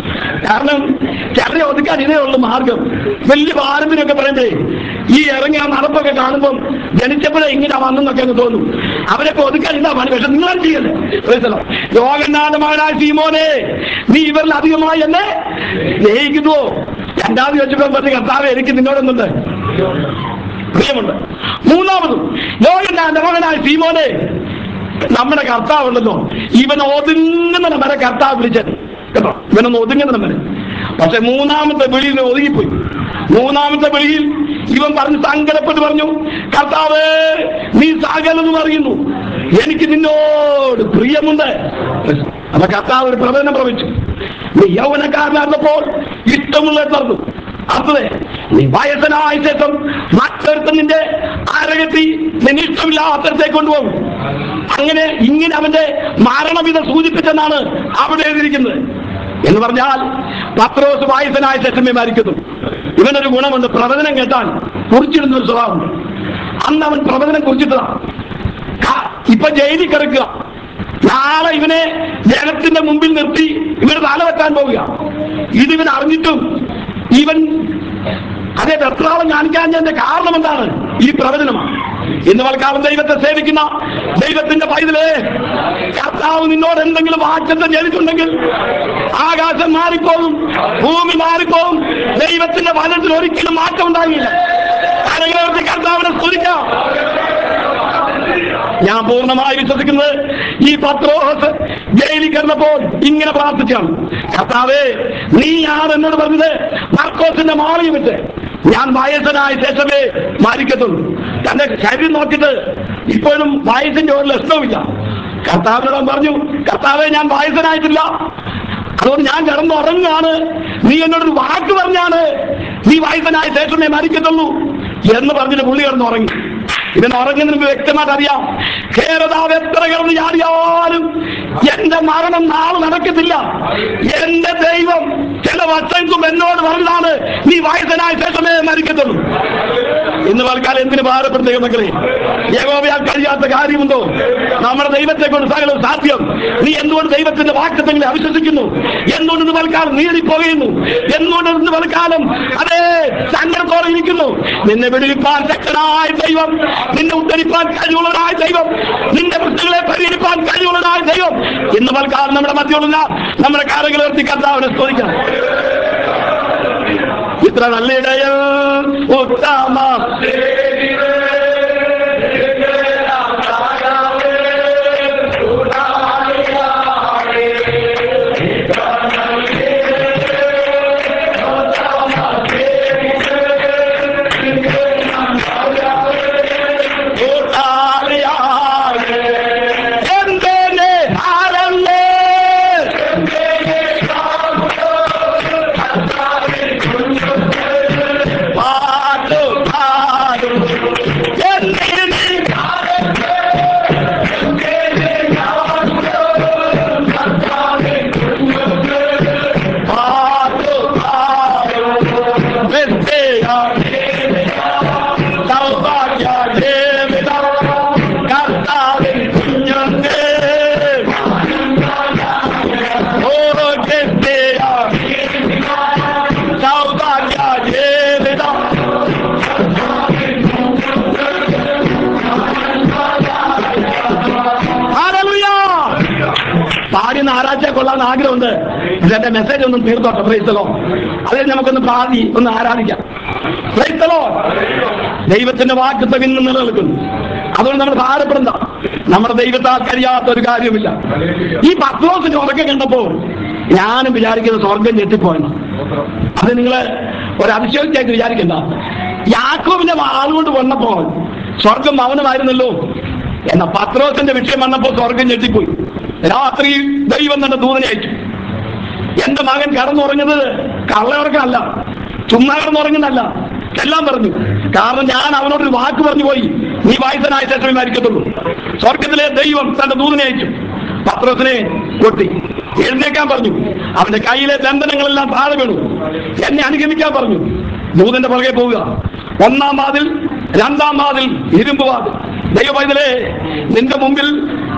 കാരണം ചിലരെ ഒതുക്കാൻ ഇതേ ഉള്ളു മാർഗം വലിയ പാരമ്പിനൊക്കെ പറയുമ്പേ ഈ ഇറങ്ങി ആ നടപ്പൊക്കെ കാണുമ്പം ജനിച്ചപ്പോഴേ ഇങ്ങനെ വന്നെന്നൊക്കെ അങ്ങ് തോന്നും അവരൊക്കെ ഒതുക്കാൻ ഇതാ പണി പക്ഷെ നിങ്ങൾ ചെയ്യല്ലേ യോഗനാഥമാനായ സീമോനെ നീ ഇവരിൽ അധികമായി എന്നെ സ്നേഹിക്കുന്നുവോ രണ്ടാമത് ചോദിച്ചപ്പോൾ പറഞ്ഞു കർത്താവ് എനിക്ക് നിന്നോടൊന്നുണ്ട് പ്രിയമുണ്ട് മൂന്നാമതും യോഗനാഥന്റെ മകനായ സീമോനെ നമ്മുടെ കർത്താവുണ്ടല്ലോ ഇവൻ ഒതുങ്ങുന്ന വരെ കർത്താവ് വിളിച്ചത് കേട്ടോ ഇവനൊന്ന് ഒതുങ്ങുന്ന വരെ പക്ഷെ മൂന്നാമത്തെ വിളിയിൽ നിന്ന് ഒതുങ്ങിപ്പോയി മൂന്നാമത്തെ വിളിയിൽ ഇവൻ പറഞ്ഞ് സങ്കടപ്പെട്ട് പറഞ്ഞു കർത്താവ് നീ സകലെന്ന് പറയുന്നു എനിക്ക് നിന്നോട് പ്രിയമുണ്ട് അപ്പൊ കർത്താവ് ഒരു പ്രവചനം പ്രവചിച്ചു നീ യൗവനക്കാരനായിരുന്നപ്പോൾ ഇഷ്ടമുള്ള തുറന്നു അതെ നീ വയസ്സനായ ശേഷം മറ്റൊരുത്തൻ നിന്റെ അരകത്തി നിന്നെ ഇഷ്ടമില്ലാത്തടത്തേക്ക് കൊണ്ടുപോകും അങ്ങനെ ഇങ്ങനെ അവന്റെ മരണവിധ സൂചിപ്പിച്ചെന്നാണ് അവിടെ എഴുതിയിരിക്കുന്നത് എന്ന് പറഞ്ഞാൽ പത്രോസ് വായുസനായ ശേഷമേ മരിക്കുന്നു ഇവനൊരു ഗുണമുണ്ട് പ്രവചനം കേട്ടാൽ കുറിച്ചിടുന്ന ഒരു സ്വഭാവമുണ്ട് അന്ന് അവൻ പ്രവചനം കുറിച്ചിട്ടതാണ് ക- ഇപ്പൊ ജയിലിൽ കിടക്കുക നാളെ ഇവനെ ജനത്തിന്റെ മുമ്പിൽ നിർത്തി ഇവന് തല വെക്കാൻ പോവുക ഇതിവൻ അറിഞ്ഞിട്ടും ഇവൻ അതേ വെപ്രാളം കാണിക്കാഞ്ഞതിന്റെ കാരണം എന്താണ് ഈ പ്രവചനമാണ് ഇന്ന് വൽക്കാലം ദൈവത്തെ സേവിക്കുന്ന ദൈവത്തിന്റെ പൈതലേ കർത്താവ് നിന്നോട് എന്തെങ്കിലും വാക്യത്തെ ചെയ്തിട്ടുണ്ടെങ്കിൽ ആകാശം മാറിപ്പോകും ഭൂമി മാറിപ്പോകും ദൈവത്തിന്റെ വചനത്തിൽ ഒരിക്കലും മാറ്റം ഉണ്ടാകില്ല ആരെങ്കിലും കർത്താവിനെ സ്തുതിക്കാം ഞാൻ പൂർണ്ണമായി വിശ്വസിക്കുന്നത് ഈ പത്രോസ് ജയിലിൽ കിടന്നപ്പോൾ ഇങ്ങനെ പ്രാർത്ഥിച്ചാണ് കർത്താവേ നീ ആണ് എന്നോട് പറഞ്ഞത് മർക്കോസിന്റെ മാളിയും വിട്ട് ഞാൻ വയസ്സനായ ശേഷമേ മരിക്കത്തുള്ളൂ തന്റെ ശരീരം നോക്കിയിട്ട് ഇപ്പോഴും വയസ്സിന്റെ ഒരു ലക്ഷണവുമില്ല കർത്താവിനോട് അവൻ പറഞ്ഞു കർത്താവെ ഞാൻ വയസ്സനായിട്ടില്ല അതുകൊണ്ട് ഞാൻ കിടന്നുറങ്ങാണ് നീ എന്നോടൊരു വാക്ക് പറഞ്ഞാണ് നീ വയസ്സനായ ശേഷമേ മരിക്കത്തുള്ളൂ എന്ന് പറഞ്ഞിട്ട് പുള്ളി കിടന്നുറങ്ങി ഇവൻ ഉറങ്ങുന്നതിന് മുമ്പ് വ്യക്തമായിട്ട് അറിയാം കേരളാവ് എത്ര കിടന്ന് ചാടിയാലും എന്റെ മരണം നാളെ നടക്കത്തില്ല എന്റെ ദൈവം ചില വർഷങ്ങൾക്കും എന്നോട് പറഞ്ഞതാണ് നീ വയസ്സനായ ശേഷമേ മരിക്കത്തുള്ളൂ ഇന്ന് തൽക്കാലം എന്തിന് ഭാരപ്പെടുത്തുക മക്കളെ യഹോവയാൽ കഴിയാത്ത കാര്യമുണ്ടോ നമ്മുടെ ദൈവത്തെ കൊണ്ട് സകലം സാധ്യം നീ എന്തുകൊണ്ട് ദൈവത്തിന്റെ വാക്യത്വങ്ങളെ അവിശ്വസിക്കുന്നു എന്തുകൊണ്ട് ഇന്ന് തൽക്കാലം നീറിപ്പോകുന്നു എന്തുകൊണ്ട് ഇന്ന് തൽക്കാലം അതേ സങ്കടത്തോടെ ഇരിക്കുന്നു നിന്നെ വിടുവിപ്പാൻ ശക്തനായ ദൈവം നിന്നെ ഉദ്ധരിപ്പാൻ കഴിവുള്ളതായ ദൈവം നിന്റെ വൃത്തികളെ പരിഹരിപ്പാൻ കഴിവുള്ളതായ ദൈവം ഇന്ന് തൽക്കാലം നമ്മുടെ മധ്യമുള്ള നമ്മുടെ കാര്യങ്ങൾ ഉയർത്തി കർത്താവിനെ സ്തുതിക്കണം ഇത്ര നല്ല ഇടയൽ ഉത്തമ എന്തേ ആരല്ലേ പാട്ടു പാടും എന്തിന് പാട്ടു പാടും സൗഭാഗ്യ ദേവിത കർത്താവിൻ കുഞ്ഞുങ്ങേ ഓരോ കെട്ടിയ സൗഭാഗ്യ ദേവിത ഹല്ലേലൂയ പാടിയ ആരാച്ച കൊള്ളാൻ ആഗ്രഹമുണ്ട് പക്ഷെ എന്റെ മെസ്സേജ് ഒന്നും തീർത്തോട്ടെ പ്രൈസലോ അതിൽ നമുക്കൊന്ന് പാടി ഒന്ന് ആരാധിക്കാം പ്രൈസലോ ദൈവത്തിന്റെ വാക്യത്വം ഇന്ന് നിലനിൽക്കുന്നു അതുകൊണ്ട് നമ്മൾ ഭാരപ്പെടണ്ട നമ്മുടെ ദൈവത്താൽ കഴിയാത്ത ഒരു കാര്യമില്ല ഈ പത്രോസിന്റെ ഉറക്കം കണ്ടപ്പോൾ ഞാനും വിചാരിക്കുന്ന സ്വർഗം ഞെട്ടിപ്പോയെന്ന് അത് നിങ്ങൾ ഒരു അതിശയോക്തിയായിട്ട് വിചാരിക്കണ്ട യാക്കോബിന്റെ ആളുകൊണ്ട് വന്നപ്പോൾ സ്വർഗം മൗനമായിരുന്നല്ലോ എന്ന പത്രോസിന്റെ വിഷയം വന്നപ്പോൾ സ്വർഗം ഞെട്ടിപ്പോയി രാത്രി ദൈവം തന്നെ ദൂതനെ അയച്ചു എന്റെ മകൻ കടന്നുറങ്ങുന്നത് കള്ളയുറക്കമല്ല ചുമ്മാ കിടന്നുറങ്ങുന്നല്ല എല്ലാം പറഞ്ഞു കാരണം ഞാൻ അവനോടൊരു വാക്ക് പറഞ്ഞു പോയി നീ വായുസനായ ശേഷമേ മരിക്കത്തുള്ളൂ സ്വർഗത്തിലെ ദൈവം തന്റെ ദൂതനെ അയച്ചു പത്രോസിനെ കൊട്ടി എഴുന്നേക്കാൻ പറഞ്ഞു അവന്റെ കയ്യിലെ ബന്ധനങ്ങളെല്ലാം താഴെ വീണു എന്നെ അനുഗമിക്കാൻ പറഞ്ഞു ദൂതന്റെ പുറകെ പോവുക ഒന്നാം വാതിൽ രണ്ടാം വാതിൽ ഇരുമ്പ് വാതിൽ ദൈവപൈതലേ നിന്റെ മുമ്പിൽ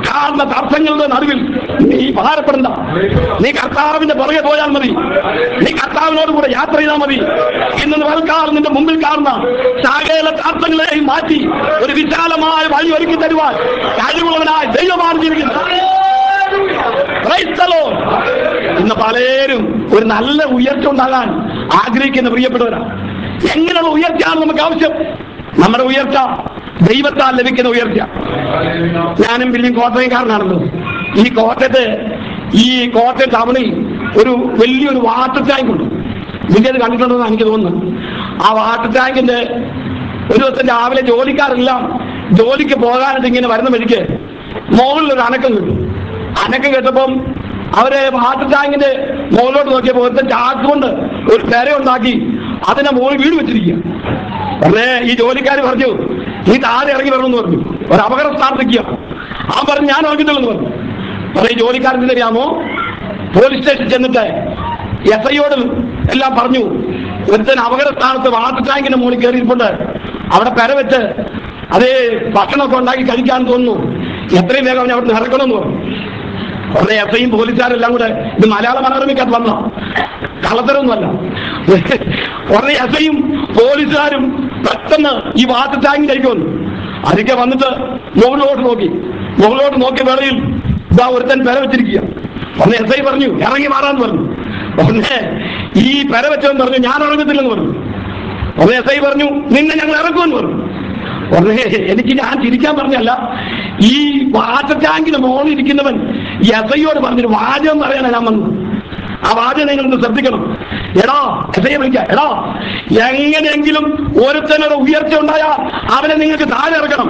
കാണുന്ന തടസ്സങ്ങളുടെ നടുവിൽ നീ ഭാരപ്പെടണ്ട നീ കർത്താവിന്റെ പുറകെ പോയാൽ മതി നീ കർത്താവിനോട് കൂടെ യാത്ര ചെയ്താൽ മതി ഇന്ന് വൽക്കാലം നിന്റെ മുമ്പിൽ കാണുന്ന സകല തടസ്സങ്ങളെയും മാറ്റി ഒരു വിശാലമായ വഴി ഒരുക്കി തരുവാൻ കഴിവുള്ളവനായ ദൈവമാണ് ജീവിക്കുന്നത് Praise the Lord. ഇന്ന് പലരും ഒരു നല്ല ഉയർച്ച ഉണ്ടാകാൻ ആഗ്രഹിക്കുന്ന പ്രിയപ്പെട്ടവരാണ് എങ്ങനെയുള്ള ഉയർച്ചയാണ് നമുക്ക് ആവശ്യം നമ്മുടെ ഉയർച്ച ദൈവത്താൽ ലഭിക്കുന്ന ഉയർച്ച ഞാനും പിന്നെയും കോട്ടയംകാരനാണല്ലോ ഈ കോട്ടയത്ത് ഈ കോട്ടയം ടൗണിൽ ഒരു വലിയൊരു വാട്ടർ ടാങ്ക് ഉണ്ട് വലിയത് കണ്ടിട്ടുണ്ടെന്ന് എനിക്ക് തോന്നുന്നു ആ വാട്ടർ ടാങ്കിന്റെ ഒരു ദിവസം രാവിലെ ജോലിക്കാരെല്ലാം ജോലിക്ക് പോകാനായിട്ട് ഇങ്ങനെ വരുന്ന വഴിക്ക് മുകളിൽ ഒരു അനക്കം കിട്ടും അനക്കം കേട്ടപ്പം അവര് വാട്ടർ ടാങ്കിന്റെ മുകളിലോട്ട് നോക്കിയപ്പോൾ ഒരുത്തൻ ചാക്ക് കൊണ്ട് ഒരു പെര ഉണ്ടാക്കി അതിനെ മുകളിൽ വീട് വെച്ചിരിക്കുക ഉടനെ ഈ ജോലിക്കാർ പറഞ്ഞു നീ താഴെ ഇറങ്ങി വരണമെന്ന് പറഞ്ഞു ഒരു അപകട സ്ഥാനത്തേക്കുക ആ പറഞ്ഞു ഞാൻ ഇറങ്ങിയിട്ടുള്ളെന്ന് പറഞ്ഞു അപ്പൊ ഈ ജോലിക്കാരൻ അറിയാമോ പോലീസ് സ്റ്റേഷൻ ചെന്നിട്ട് എസ് ഐയോടും എല്ലാം പറഞ്ഞു ഒരുത്തൻ അപകട സ്ഥാനത്ത് വാട്ടർ ടാങ്കിന്റെ മുകളിൽ കയറിയിട്ടുണ്ട് അവിടെ പെര വെച്ച് അതേ ഭക്ഷണമൊക്കെ ഉണ്ടാക്കി കഴിക്കാൻ തോന്നുന്നു എത്രയും വേഗം അവനെ അവിടെ നിന്ന് ഇറക്കണമെന്ന് പറഞ്ഞു ഉടനെ എസ് ഐയും പോലീസുകാരെല്ലാം കൂടെ ഇത് മലയാള മനോരമയ്ക്കകത്ത് വന്ന കള്ളത്തരമൊന്നുമല്ല ഉടനെ എസ് ഐയും പോലീസുകാരും പെട്ടെന്ന് ഈ വാട്ടർ ടാങ്കിലേക്ക് വന്നു അതൊക്കെ വന്നിട്ട് മുകളിലോട്ട് നോക്കി മുകളിലോട്ട് നോക്കിയ വേളയിൽ ഇതാ ഒരുത്തൻ പെര വെച്ചിരിക്കുക ഉടനെ എസ് ഐ പറഞ്ഞു ഇറങ്ങി മാറാന്ന് പറഞ്ഞു ഉടനെ ഈ പെര വെച്ചവൻ പറഞ്ഞു ഞാൻ ഇറങ്ങത്തില്ലെന്ന് പറഞ്ഞു ഉടനെ എസ് ഐ പറഞ്ഞു നിന്നെ ഞങ്ങൾ ഇറക്കുമെന്ന് പറഞ്ഞു ഉടനെ എനിക്ക് ഞാൻ ചിരിക്കാൻ പറഞ്ഞല്ല ഈ വാട്ടർ ടാങ്കിന് മുകളിൽ ഇരിക്കുന്നവൻ എസ് ഐയോട് പറഞ്ഞൊരു വാചകം പറയാനാണ് ഞാൻ വന്നത് ആ വാചകം നിങ്ങൾ ഒന്ന് ശ്രദ്ധിക്കണം എടാ എസ് ഐയെ വിളിക്കാം എടാ എങ്ങനെയെങ്കിലും ഒരുത്തനൊരു ഉയർച്ച ഉണ്ടായാൽ അവനെ നിങ്ങൾക്ക് താഴെ ഇറക്കണം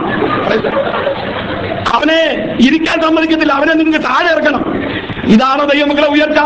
അവനെ ഇരിക്കാൻ സമ്മതിക്കത്തില്ല അവനെ നിങ്ങൾക്ക് താഴെ ഇറക്കണം ഇതാണ് ദൈവമക്കളെ ഉയർച്ച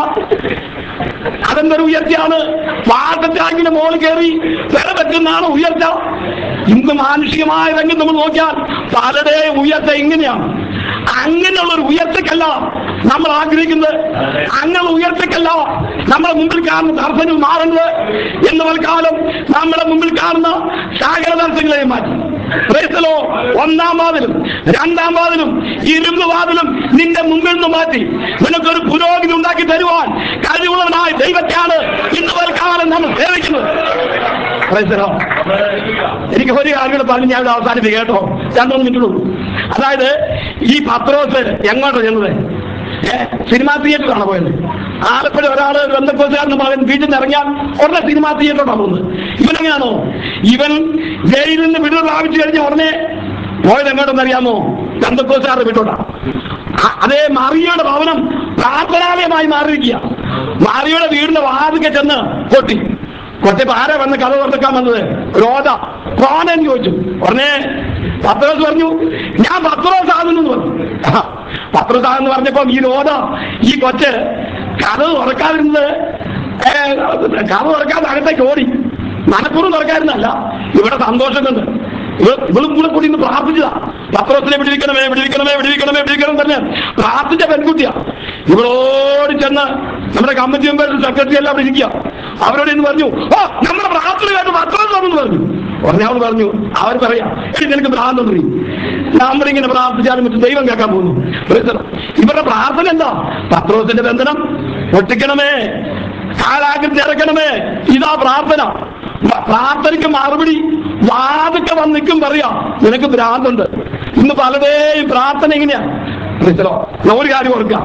അതെന്തൊരു ഉയർച്ചയാണ് വാട്ടർ ടാങ്കിന്റെ മുകളിൽ കയറി വില വെക്കുന്നതാണ് ഉയർച്ച ഇന്ന് മാനുഷികമായ രംഗം നമ്മൾ നോക്കിയാൽ പലരുടെയും ഉയർച്ച ഇങ്ങനെയാണ് അങ്ങനെയുള്ള ഒരു ഉയർച്ചക്കല്ല നമ്മൾ ആഗ്രഹിക്കുന്നത് അങ്ങനെയുള്ള ഉയർച്ചക്കല്ല നമ്മുടെ മുമ്പിൽ കാണുന്ന തടസ്സങ്ങൾ മാറുന്നത് എന്ന് കാലം നമ്മുടെ മുമ്പിൽ കാണുന്ന സകല തടസ്സങ്ങളെ മാറ്റി പ്രേസലോ ഒന്നാം വാതിലും രണ്ടാം വാതിലും ഇരുമ്പ് വാതിലും നിന്റെ മുമ്പിൽ നിന്ന് മാറ്റി നിനക്കൊരു പുരോഗതി ഉണ്ടാക്കി തരുവാൻ കഴിവുള്ളവനായ ദൈവത്തെയാണ് ഇന്ന് കാലം നമ്മൾ സേവിക്കുന്നത് Praise the Lord. എനിക്ക് ഒരു കാര്യം പറഞ്ഞ് ഞാൻ ഇത് അവസാനിപ്പിക്കും കേട്ടോ രണ്ടൊന്നും മിനിറ്റുള്ളൂ അതായത് ഈ പത്രോസ് എങ്ങോട്ടാണ് ചെന്നത് ഏ, സിനിമാ തിയേറ്ററിലാണ് പോയത് ആലപ്പുഴ ഒരാള് ബന്ധക്കോസുകാരന് മകൻ വീട്ടിൽ നിന്ന് ഇറങ്ങിയാൽ ഉടനെ സിനിമാ തിയേറ്ററിലാണ് പോകുന്നത് ഇവനെങ്ങനെയാണോ ഇവൻ ജയിലിൽ നിന്ന് വിടുതൽ പ്രാപിച്ചു കഴിഞ്ഞ ഉടനെ പോയത് എങ്ങോട്ടെന്ന് അറിയാമോ ബന്ധക്കോസുകാരുടെ വീട്ടോട്ടാ അ- അതേ മറിയയുടെ ഭവനം പ്രാർത്ഥനാലയമായി മാറിയിരിക്കുക മറിയയുടെ വീടിന്റെ വാതിക്കെ ചെന്ന് കൊട്ടി കൊട്ടിയപ്പോ ആരാ വന്ന് കഥ തുറക്കാൻ വന്നത് റോദ കോനൻ ചോദിച്ചു ഉടനെ പത്രോസ് പറഞ്ഞു ഞാൻ പത്രോസ് ആകുന്നു എന്ന് പറഞ്ഞു ആ, പത്രോസ് ആകുന്നു പറഞ്ഞപ്പോ ഈ റോദ ഈ കൊച്ച് കഥ തുറക്കാതിരുന്നത് ഏ, കഥ തുറക്കാതെ അകത്തേക്ക് ഓടി മനഃപൂർവ്വം തുറക്കാതിരുന്നല്ല ഇവിടെ സന്തോഷം കൊണ്ട് ഇവ- ഇവളും കൂടെ കൂടി ഇന്ന് പ്രാർത്ഥിച്ചതാ പത്രോസിനെ വിടിവിക്കണമേ വിടിവിക്കണമേ വിടിവിക്കണമേ വിടിവിക്കണം തന്നെ പ്രാർത്ഥിച്ച പെൺകുട്ടിയാ ഇവളോട് ചെന്ന് നമ്മുടെ കമ്മിറ്റി മെമ്പർ സെക്രട്ടറി എല്ലാം അവിടെ ഇരിക്കുക അവരോട് ഇന്ന് പറഞ്ഞു ഓ നമ്മുടെ പ്രാർത്ഥന കേട്ട് പത്രോസ് വന്നെന്ന് പറഞ്ഞു ഉടനെ അവൾ പറഞ്ഞു അവർ പറയാ "എടി, നിനക്ക് ഭ്രാന്തെന്ന് പറയും നമ്മളിങ്ങനെ പ്രാർത്ഥിച്ചാലും മറ്റും ദൈവം കേൾക്കാൻ പോകുന്നു Praise the Lord. ഇവരുടെ പ്രാർത്ഥന എന്താ പത്രോസിന്റെ ബന്ധനം പൊട്ടിക്കണമേ കാലാകൃതി ഇറക്കണമേ ഇതാ പ്രാർത്ഥന വ- പ്രാർത്ഥനയ്ക്ക് മറുപടി വാതൊക്കെ വന്ന് നിൽക്കും പറയാ നിനക്ക് ഭ്രാന്തുണ്ട് ഇന്ന് പലതേയും പ്രാർത്ഥന എങ്ങനെയാ Praise the Lord. ഞാൻ ഒരു കാര്യം ഓർക്കാം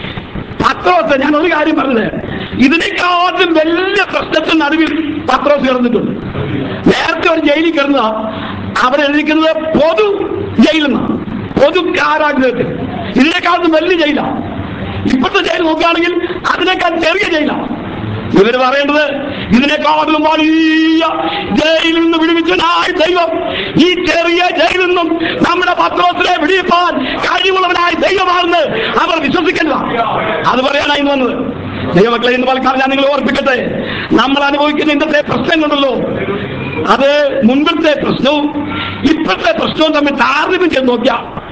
പത്രോസ് ഞാൻ ഒരു കാര്യം പറഞ്ഞത് ഇതിനേക്കാളും വലിയ പ്രശ്നത്തിന് നടുവിൽ പത്രോസ് കിടന്നിട്ടുണ്ട് നേരത്തെ ഒരു ജയിലിൽ കിടന്നതാ അവിടെ എഴുതിക്കുന്നത് പൊതു ജയിലിൽ നിന്നാണ് പൊതു കാരാഗ്രഹത്തിൽ ഇതിനേക്കാളും വലിയ ജയിലാണ് ഇപ്പോഴത്തെ ജയിൽ നോക്കുകയാണെങ്കിൽ അതിനേക്കാൾ ചെറിയ ജയിലാണ് ഇവര് പറയേണ്ടത് ഇതിനേക്കാളും വലിയ ജയിലിൽ നിന്ന് വിടുവിച്ചനായ ദൈവം ഈ ചെറിയ ജയിലിൽ നിന്നും നമ്മുടെ പത്രോസിനെ വിടിയിപ്പാൻ കഴിവുള്ളവനായ ദൈവമാണെന്ന് അവർ വിശ്വസിക്കണ്ട അത് പറയാനായി ഇന്ന് വന്നത് ദൈവമക്കളെ ഇന്ന് പലക്കാലം ഞാൻ നിങ്ങളെ ഓർപ്പിക്കട്ടെ നമ്മൾ അനുഭവിക്കുന്ന ഇന്നത്തെ പ്രശ്നങ്ങളുണ്ടല്ലോ അത് മുൻപത്തെ പ്രശ്നവും ഇപ്പോഴത്തെ പ്രശ്നവും തമ്മിൽ താരതമ്യം ചെയ്ത് നോക്കിയാൽ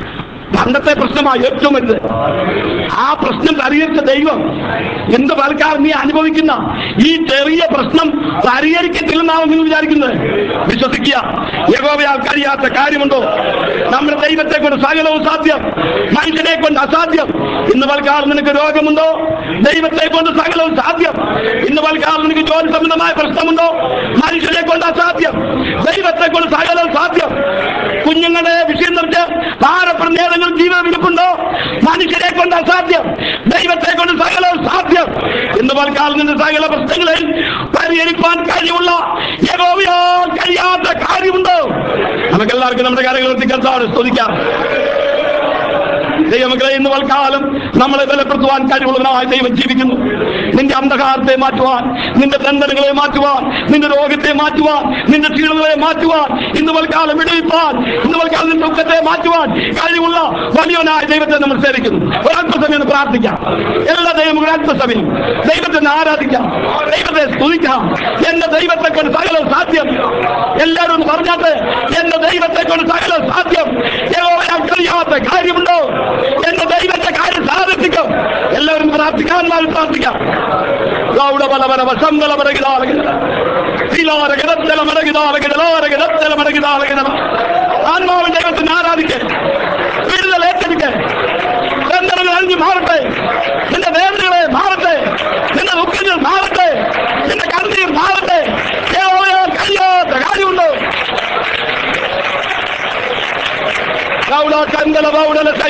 പണ്ടത്തെ പ്രശ്നമാണ് ഏറ്റവും വലുത് ആ പ്രശ്നം പരിഹരിച്ച ദൈവം എന്ത് പലക്കാലം നീ അനുഭവിക്കുന്ന ഈ ചെറിയ പ്രശ്നം പരിഹരിക്കത്തില്ലെന്നാണ് നിങ്ങൾ വിചാരിക്കുന്നത് വിശ്വസിക്കുക യഹോവയാൽ കഴിയാത്ത കാര്യമുണ്ടോ നമ്മുടെ ദൈവത്തെ കൊണ്ട് സകലവും സാധ്യം മനുഷ്യനെ കൊണ്ട് അസാധ്യം ഇന്ന് പലക്കാലം നിനക്ക് രോഗമുണ്ടോ ദൈവത്തെ കൊണ്ട് സകലവും സാധ്യം ഇന്ന് പലക്കാലം നിനക്ക് ജോലി സംബന്ധമായ പ്രശ്നമുണ്ടോ മനുഷ്യനെ കൊണ്ട് അസാധ്യം ദൈവത്തെ കൊണ്ട് സകലവും സാധ്യം കുഞ്ഞുങ്ങളുടെ വിഷയം നിറച്ച് ഭാരപ്പെടുന്ന ഏതെങ്കിലും ജീവിതം ഇരിപ്പുണ്ടോ മനുഷ്യരെ കൊണ്ട് അസാധ്യം ദൈവത്തെ കൊണ്ട് സകലവും സാധ്യം ഇന്ന് പലക്കാലം നിന്റെ സകല പ്രശ്നങ്ങളെ പരിഹരിക്കാൻ കഴിവുള്ള യഹോവയാൽ കഴിയാത്ത കാര്യമുണ്ടോ നമുക്ക് എല്ലാവർക്കും നമ്മുടെ കാര്യങ്ങൾ എത്തിക്കാൻ സ്തുതിക്കാം ദൈവമക്കളെ ഇന്ന് വൽക്കാലം നമ്മളെ ബലപ്പെടുത്തുവാൻ കഴിവുള്ളവനായ ദൈവം ജീവിക്കുന്നു നിന്റെ അന്ധകാരത്തെ മാറ്റുവാൻ നിന്റെ ബന്ധനങ്ങളെ മാറ്റുവാൻ നിന്റെ രോഗത്തെ മാറ്റുവാൻ നിന്റെ ക്ഷീണങ്ങളെ മാറ്റുവാൻ ഇന്ന് വൽക്കാലം വിടുവിപ്പാൻ ഇന്ന് വൽക്കാലം നിന്റെ ദുഃഖത്തെ മാറ്റുവാൻ കഴിവുള്ള വലിയവനായ ദൈവത്തെ നമ്മൾ സേവിക്കുന്നു ഒരല്പസമയം ഒന്ന് പ്രാർത്ഥിക്കാം എല്ലാ ദൈവങ്ങളും അല്പസമയം ദൈവത്തെ ഒന്ന് ആരാധിക്കാം ദൈവത്തെ സ്തുതിക്കാം എന്റെ ദൈവത്തെ കൊണ്ട് സകലം സാധ്യം എല്ലാവരും ഒന്ന് പറഞ്ഞാട്ട് എന്റെ ദൈവത്തെ കൊണ്ട് സകലം സാധ്യം യഹോവയാൽ കഴിയാത്ത കാര്യമുണ്ടോ എന്റെ ദൈവത്തെ കാര്യം സാധിപ്പിക്കും എല്ലാവരും പ്രാർത്ഥിക്കാൻ നാൾ പ്രാർത്ഥിക്കാം ഗൗഡ ബല ബല വസന്തല മടകിതാളകിത ശിലാരകിതത്തല മടകിതാളകിതലാരകിതത്തല മടകിതാളകിത ആത്മാവിൻ ദൈവത്തിന് ആരാധിക്കേ വിടുതൽ ഏറ്റെടുക്കേ ബന്ധനങ്ങൾ അഴിഞ്ഞു മാറട്ടെ നിന്റെ വേദനകളെ മാറട്ടെ നിന്റെ ദുഃഖങ്ങൾ മാറട്ടെ നിന്റെ കണ്ണീർ മാറട്ടെ യഹോവയാൽ കഴിയാത്ത കാര്യമുണ്ടോ ഗൗഡ കന്തല ബൗഡല